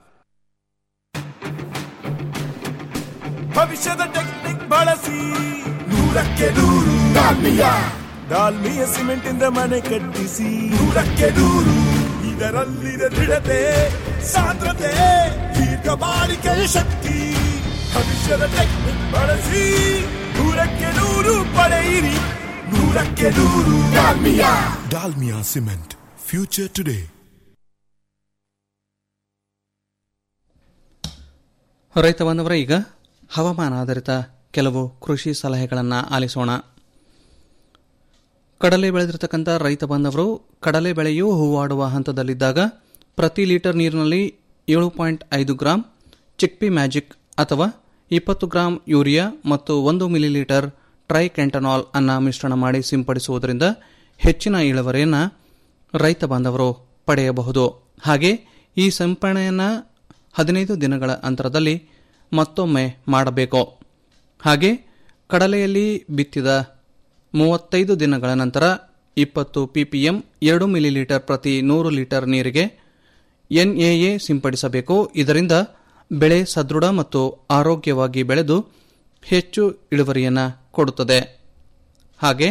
ಭವಿಷ್ಯದ ಟೆಕ್ನಿಕ್ ಬಳಸಿ ನೂರಕ್ಕೆ ನೂರು ಡಾಲ್ಮಿಯ ಡಾಲ್ಮಿಯ ಸಿಮೆಂಟ್ ಇಂದ ಮನೆ ಕಟ್ಟಿಸಿ ನೂರಕ್ಕೆ ನೂರು ಇದರಲ್ಲಿದೆ ದೃಢತೆ ಸಾಂದ್ರತೆ ದೀರ್ಘ ಬಾಳಿಕೆಯ ಶಕ್ತಿ ಭವಿಷ್ಯದ ಟೆಕ್ನಿಕ್ ಬಳಸಿ ನೂರಕ್ಕೆ ನೂರು ಪಡೆಯಿರಿ ನೂರಕ್ಕೆ ನೂರು Dalmia Dalmia cement future today ರೈತ ಬಾಂಧವರ ಈಗ ಹವಾಮಾನ ಆಧಾರಿತ ಕೆಲವು ಕೃಷಿ ಸಲಹೆಗಳನ್ನು ಆಲಿಸೋಣ ಕಡಲೆ ಬೆಳೆದಿರತಕ್ಕಂಥ ರೈತ ಬಾಂಧವರು ಕಡಲೆ ಬೆಳೆಯು ಹೂವಾಡುವ ಹಂತದಲ್ಲಿದ್ದಾಗ ಪ್ರತಿ ಲೀಟರ್ ನೀರಿನಲ್ಲಿ ಏಳು ಪಾಯಿಂಟ್ ಐದು ಗ್ರಾಂ ಚಿಕ್ಪಿ ಮ್ಯಾಜಿಕ್ ಅಥವಾ ಇಪ್ಪತ್ತು ಗ್ರಾಂ ಯೂರಿಯಾ ಮತ್ತು ಒಂದು ಮಿಲಿಲೀಟರ್ ಟ್ರೈ ಕ್ಯಾಂಟನಾಲ್ ಅನ್ನು ಮಿಶ್ರಣ ಮಾಡಿ ಸಿಂಪಡಿಸುವುದರಿಂದ ಹೆಚ್ಚಿನ ಇಳುವರಿಯನ್ನು ರೈತ ಬಾಂಧವರು ಪಡೆಯಬಹುದು ಹಾಗೆ ಈ ಸಿಂಪರಣೆಯನ್ನು ಹದಿನೈದು ದಿನಗಳ ಅಂತರದಲ್ಲಿ ಮತ್ತೊಮ್ಮೆ ಮಾಡಬೇಕು ಹಾಗೆ ಕಡಲೆಯಲ್ಲಿ ಬಿತ್ತಿದ ಮೂವತ್ತೈದು ದಿನಗಳ ನಂತರ ಇಪ್ಪತ್ತು ಪಿಪಿಎಂ ಎರಡು ಮಿಲಿಲೀಟರ್ ಪ್ರತಿ ನೂರು ಲೀಟರ್ ನೀರಿಗೆ ಎನ್ಎಎ ಸಿಂಪಡಿಸಬೇಕು ಇದರಿಂದ ಬೆಳೆ ಸದೃಢ ಮತ್ತು ಆರೋಗ್ಯವಾಗಿ ಬೆಳೆದು ಹೆಚ್ಚು ಇಳುವರಿಯನ್ನು ಕೊಡುತ್ತದೆ ಹಾಗೆ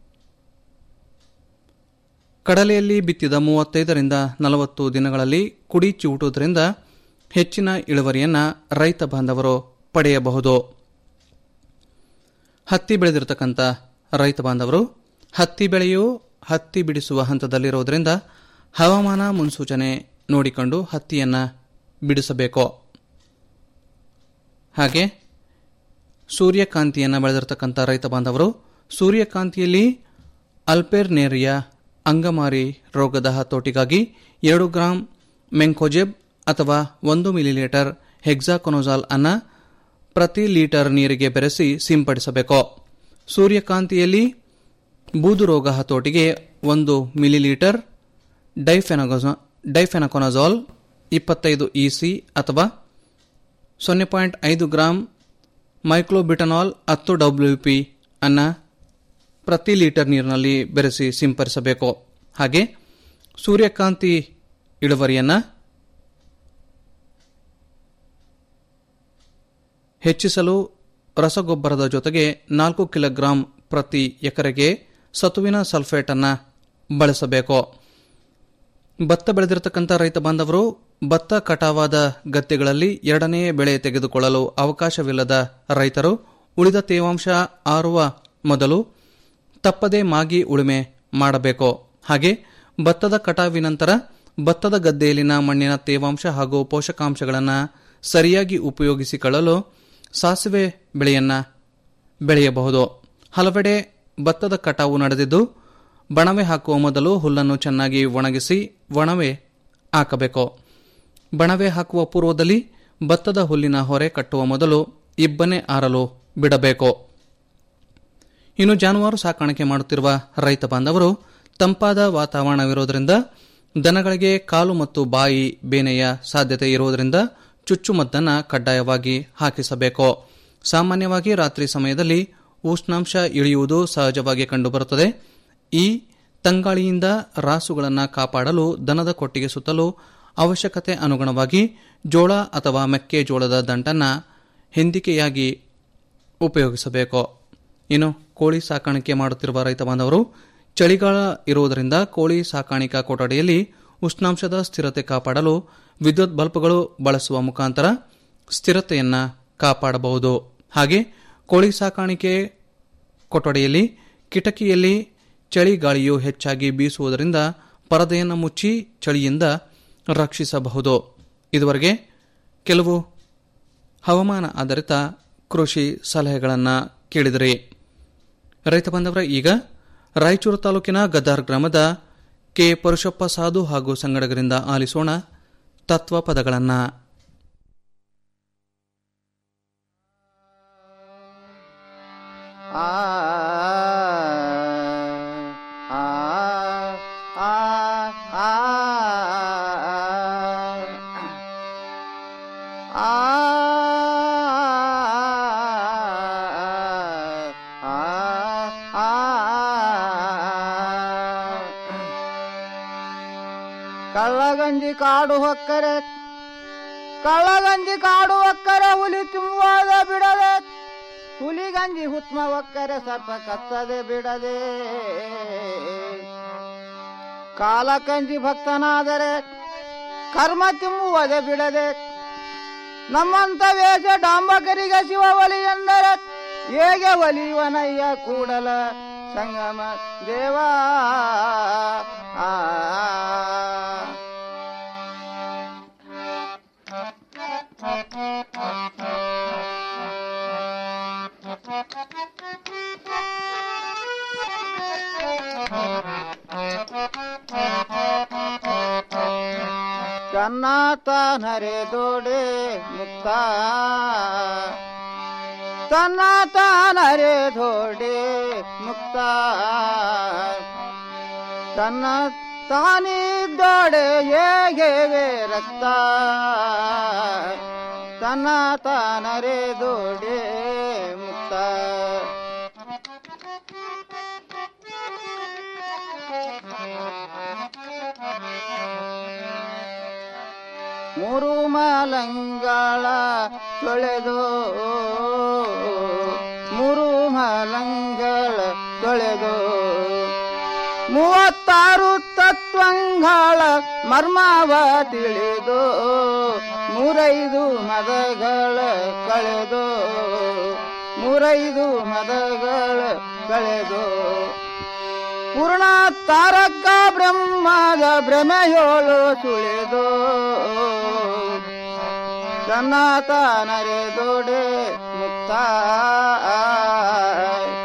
ಕಡಲೆಯಲ್ಲಿ ಬಿತ್ತಿದ ಮೂವತ್ತೈದರಿಂದ ನಲವತ್ತು ದಿನಗಳಲ್ಲಿ ಕುಡಿ ಚಿವುಟುವುದರಿಂದ ಹೆಚ್ಚಿನ ಇಳುವರಿಯನ್ನು ರೈತ ಬಾಂಧವರು ಪಡೆಯಬಹುದು ಹತ್ತಿ ಬೆಳೆದಿರತಕ್ಕಂಥ ರೈತ ಬಾಂಧವರು ಹತ್ತಿ ಬೆಳೆಯು ಹತ್ತಿ ಬಿಡಿಸುವ ಹಂತದಲ್ಲಿರುವುದರಿಂದ ಹವಾಮಾನ ಮುನ್ಸೂಚನೆ ನೋಡಿಕೊಂಡು ಹತ್ತಿಯನ್ನು ಬಿಡಿಸಬೇಕು ಹಾಗೆ ಸೂರ್ಯಕಾಂತಿಯನ್ನು ಬೆಳೆದಿರತಕ್ಕಂಥ ರೈತ ಬಾಂಧವರು ಸೂರ್ಯಕಾಂತಿಯಲ್ಲಿ ಅಲ್ಪೆರ್ನೇರಿಯಾ ಅಂಗಮಾರಿ ರೋಗದ ಹತೋಟಿಗಾಗಿ ಎರಡು ಗ್ರಾಂ ಮೆಂಕೋಜೆಬ್ ಅಥವಾ ಒಂದು ಮಿಲಿಲೀಟರ್ ಹೆಕ್ಸಾಕೊನೋಜಾಲ್ ಅನ್ನ ಪ್ರತಿ ಲೀಟರ್ ನೀರಿಗೆ ಬೆರೆಸಿ ಸಿಂಪಡಿಸಬೇಕು ಸೂರ್ಯಕಾಂತಿಯಲ್ಲಿ ಬೂದು ರೋಗ ಹತೋಟಿಗೆ ಒಂದು ಮಿಲಿಲೀಟರ್ ಡೈಫೆನಗೊಜ ಡೈಫೆನಕೊನಜಾಲ್ ಇಪ್ಪತ್ತೈದು ಇಸಿ ಅಥವಾ ಸೊನ್ನೆ ಪಾಯಿಂಟ್ ಐದು ಗ್ರಾಂ ಮೈಕ್ಲೋಬಿಟನಾಲ್ ಹತ್ತು ಡಬ್ಲ್ಯೂ ಪಿ ಅನ್ನ ಪ್ರತಿ ಲೀಟರ್ ನೀರಿನಲ್ಲಿ ಬೆರೆಸಿ ಸಿಂಪಡಿಸಬೇಕು ಹಾಗೆ ಸೂರ್ಯಕಾಂತಿ ಇಳುವರಿಯನ್ನು ಹೆಚ್ಚಿಸಲು ರಸಗೊಬ್ಬರದ ಜೊತೆಗೆ ನಾಲ್ಕು ಕಿಲೋಗ್ರಾಂ ಪ್ರತಿ ಎಕರೆಗೆ ಸತುವಿನ ಸಲ್ಫೇಟ್ ಅನ್ನು ಬಳಸಬೇಕು ಭತ್ತ ಬೆಳೆದಿರತಕ್ಕಂಥ ರೈತ ಬಾಂಧವರು ಭತ್ತ ಕಟಾವಾದ ಗದ್ದೆಗಳಲ್ಲಿ ಎರಡನೇ ಬೆಳೆ ತೆಗೆದುಕೊಳ್ಳಲು ಅವಕಾಶವಿಲ್ಲದ ರೈತರು ಉಳಿದ ತೇವಾಂಶ ಆರುವ ಮೊದಲು ತಪ್ಪದೆ ಮಾಗಿ ಉಳುಮೆ ಮಾಡಬೇಕು ಹಾಗೆ ಭತ್ತದ ಕಟಾವಿನ ನಂತರ ಭತ್ತದ ಗದ್ದೆಯಲ್ಲಿನ ಮಣ್ಣಿನ ತೇವಾಂಶ ಹಾಗೂ ಪೋಷಕಾಂಶಗಳನ್ನು ಸರಿಯಾಗಿ ಉಪಯೋಗಿಸಿಕೊಳ್ಳಲು ಸಾಸಿವೆ ಬೆಳೆಯನ್ನು ಬೆಳೆಯಬಹುದು ಹಲವೆಡೆ ಭತ್ತದ ಕಟಾವು ನಡೆದಿದ್ದು ಬಣವೆ ಹಾಕುವ ಮೊದಲು ಹುಲ್ಲನ್ನು ಚೆನ್ನಾಗಿ ಒಣಗಿಸಿ ಒಣವೆ ಹಾಕಬೇಕು ಬಣವೆ ಹಾಕುವ ಪೂರ್ವದಲ್ಲಿ ಭತ್ತದ ಹುಲ್ಲಿನ ಹೊರೆ ಕಟ್ಟುವ ಮೊದಲು ಇಬ್ಬನೆ ಆರಲು ಬಿಡಬೇಕು ಇನ್ನು ಜಾನುವಾರು ಸಾಕಾಣಿಕೆ ಮಾಡುತ್ತಿರುವ ರೈತ ಬಾಂಧವರು ತಂಪಾದ ವಾತಾವರಣವಿರುವುದರಿಂದ ದನಗಳಿಗೆ ಕಾಲು ಮತ್ತು ಬಾಯಿ ಬೇನೆಯ ಸಾಧ್ಯತೆ ಇರುವುದರಿಂದ ಚುಚ್ಚುಮದ್ದನ್ನು ಕಡ್ಡಾಯವಾಗಿ ಹಾಕಿಸಬೇಕು ಸಾಮಾನ್ಯವಾಗಿ ರಾತ್ರಿ ಸಮಯದಲ್ಲಿ ಉಷ್ಣಾಂಶ ಇಳಿಯುವುದು ಸಹಜವಾಗಿ ಕಂಡುಬರುತ್ತದೆ ಈ ತಂಗಾಳಿಯಿಂದ ರಾಸುಗಳನ್ನು ಕಾಪಾಡಲು ದನದ ಕೊಟ್ಟಿಗೆ ಸುತ್ತಲೂ ಅವಶ್ಯಕತೆ ಅನುಗುಣವಾಗಿ ಜೋಳ ಅಥವಾ ಮೆಕ್ಕೆಜೋಳದ ದಂಟನ್ನು ಹಿಂದಿಕೆಯಾಗಿ ಉಪಯೋಗಿಸಬೇಕು ಇನ್ನು ಕೋಳಿ ಸಾಕಾಣಿಕೆ ಮಾಡುತ್ತಿರುವ ರೈತ ಬಾಂಧವರು ಚಳಿಗಾಲ ಇರುವುದರಿಂದ ಕೋಳಿ ಸಾಕಾಣಿಕಾ ಕೊಠಡಿಯಲ್ಲಿ ಉಷ್ಣಾಂಶದ ಸ್ಥಿರತೆ ಕಾಪಾಡಲು ವಿದ್ಯುತ್ ಬಲ್ಬ್ಗಳು ಬಳಸುವ ಮುಖಾಂತರ ಸ್ಥಿರತೆಯನ್ನು ಕಾಪಾಡಬಹುದು ಹಾಗೆ ಕೋಳಿ ಸಾಕಾಣಿಕೆ ಕೊಠಡಿಯಲ್ಲಿ ಕಿಟಕಿಯಲ್ಲಿ ಚಳಿ ಗಾಳಿಯು ಹೆಚ್ಚಾಗಿ ಬೀಸುವುದರಿಂದ ಪರದೆಯನ್ನು ಮುಚ್ಚಿ ಚಳಿಯಿಂದ ರಕ್ಷಿಸಬಹುದು ಇದುವರೆಗೆ ಕೆಲವು ಹವಾಮಾನ ಆಧಾರಿತ ಕೃಷಿ ಸಲಹೆಗಳನ್ನು ಕೇಳಿದಿರಿ ರೈತ ಬಾಂಧವರ ಈಗ ರಾಯಚೂರು ತಾಲೂಕಿನ ಗದ್ದಾರ್ ಗ್ರಾಮದ ಕೆ ಪರುಷಪ್ಪ ಸಾಧು ಹಾಗೂ ಸಂಗಡಗರಿಂದ ಆಲಿಸೋಣ ತತ್ವ ಪದಗಳನ್ನು ಆ ಆ ಆ ಆ ಕಳ್ಳಗಂಜಿ ಕಾಡು ಹೊಕ್ಕರೆ ಕಳ್ಳಗಂಜಿ ಕಾಡು ಹೊಕ್ಕರೆ ಹುಲಿ ತುಂಬುವಾಗ ಬಿಡದೆ ಹುಲಿಗಂಜಿ ಹುತ್ಮ ಒಕ್ಕರೆ ಸರ್ಪ ಕತ್ತದೆ ಬಿಡದೆ ಕಾಲಕಂಜಿ ಭಕ್ತನಾದರೆ ಕರ್ಮ ತುಂಬುವುದೇ ಬಿಡದೆ ನಮ್ಮಂತ ವೇಷ ಡಾಂಬಕರಿಗೆ ಶಿವ ಒಲಿ ಎಂದರೆ ಹೇಗೆ ಒಲಿಯುವನಯ್ಯ ಕೂಡಲ ಸಂಗಮ ದೇವಾ ಆ ತನ್ನಾತನರೆ ದೋಡೆ ಮುಕ್ತ ತನ್ನಾತನರೆ ದೋಡೆ ಮುಕ್ತ ತನ್ನ ತಾನಿದ್ದೋಡೆ ಹೇಗೆ ರಕ್ತ ತನ್ನ ತಾನರೆ ದೋಡೆ ಮುಕ್ತ ಮೂರು ಮಲಂಗಳ ತೊಳೆದು ಮೂರು ಮಲಂಗಳ ತೊಳೆದು ಮೂವತ್ತಾರು ತತ್ವಂಗಳ ಮರ್ಮವ ತಿಳಿದು ಮೂರೈದು ಮದಗಳ ಕಳೆದು ಮೂರೈದು ಮದಗಳ ಕಳೆದು ಪೂರ್ಣ ತಾರಕ ಬ್ರಹ್ಮದ ಭ್ರಮೆಯೋಳು ಸುಳಿದು ಸನಾತನರೆ ದೊಡೆ ಮುಕ್ತ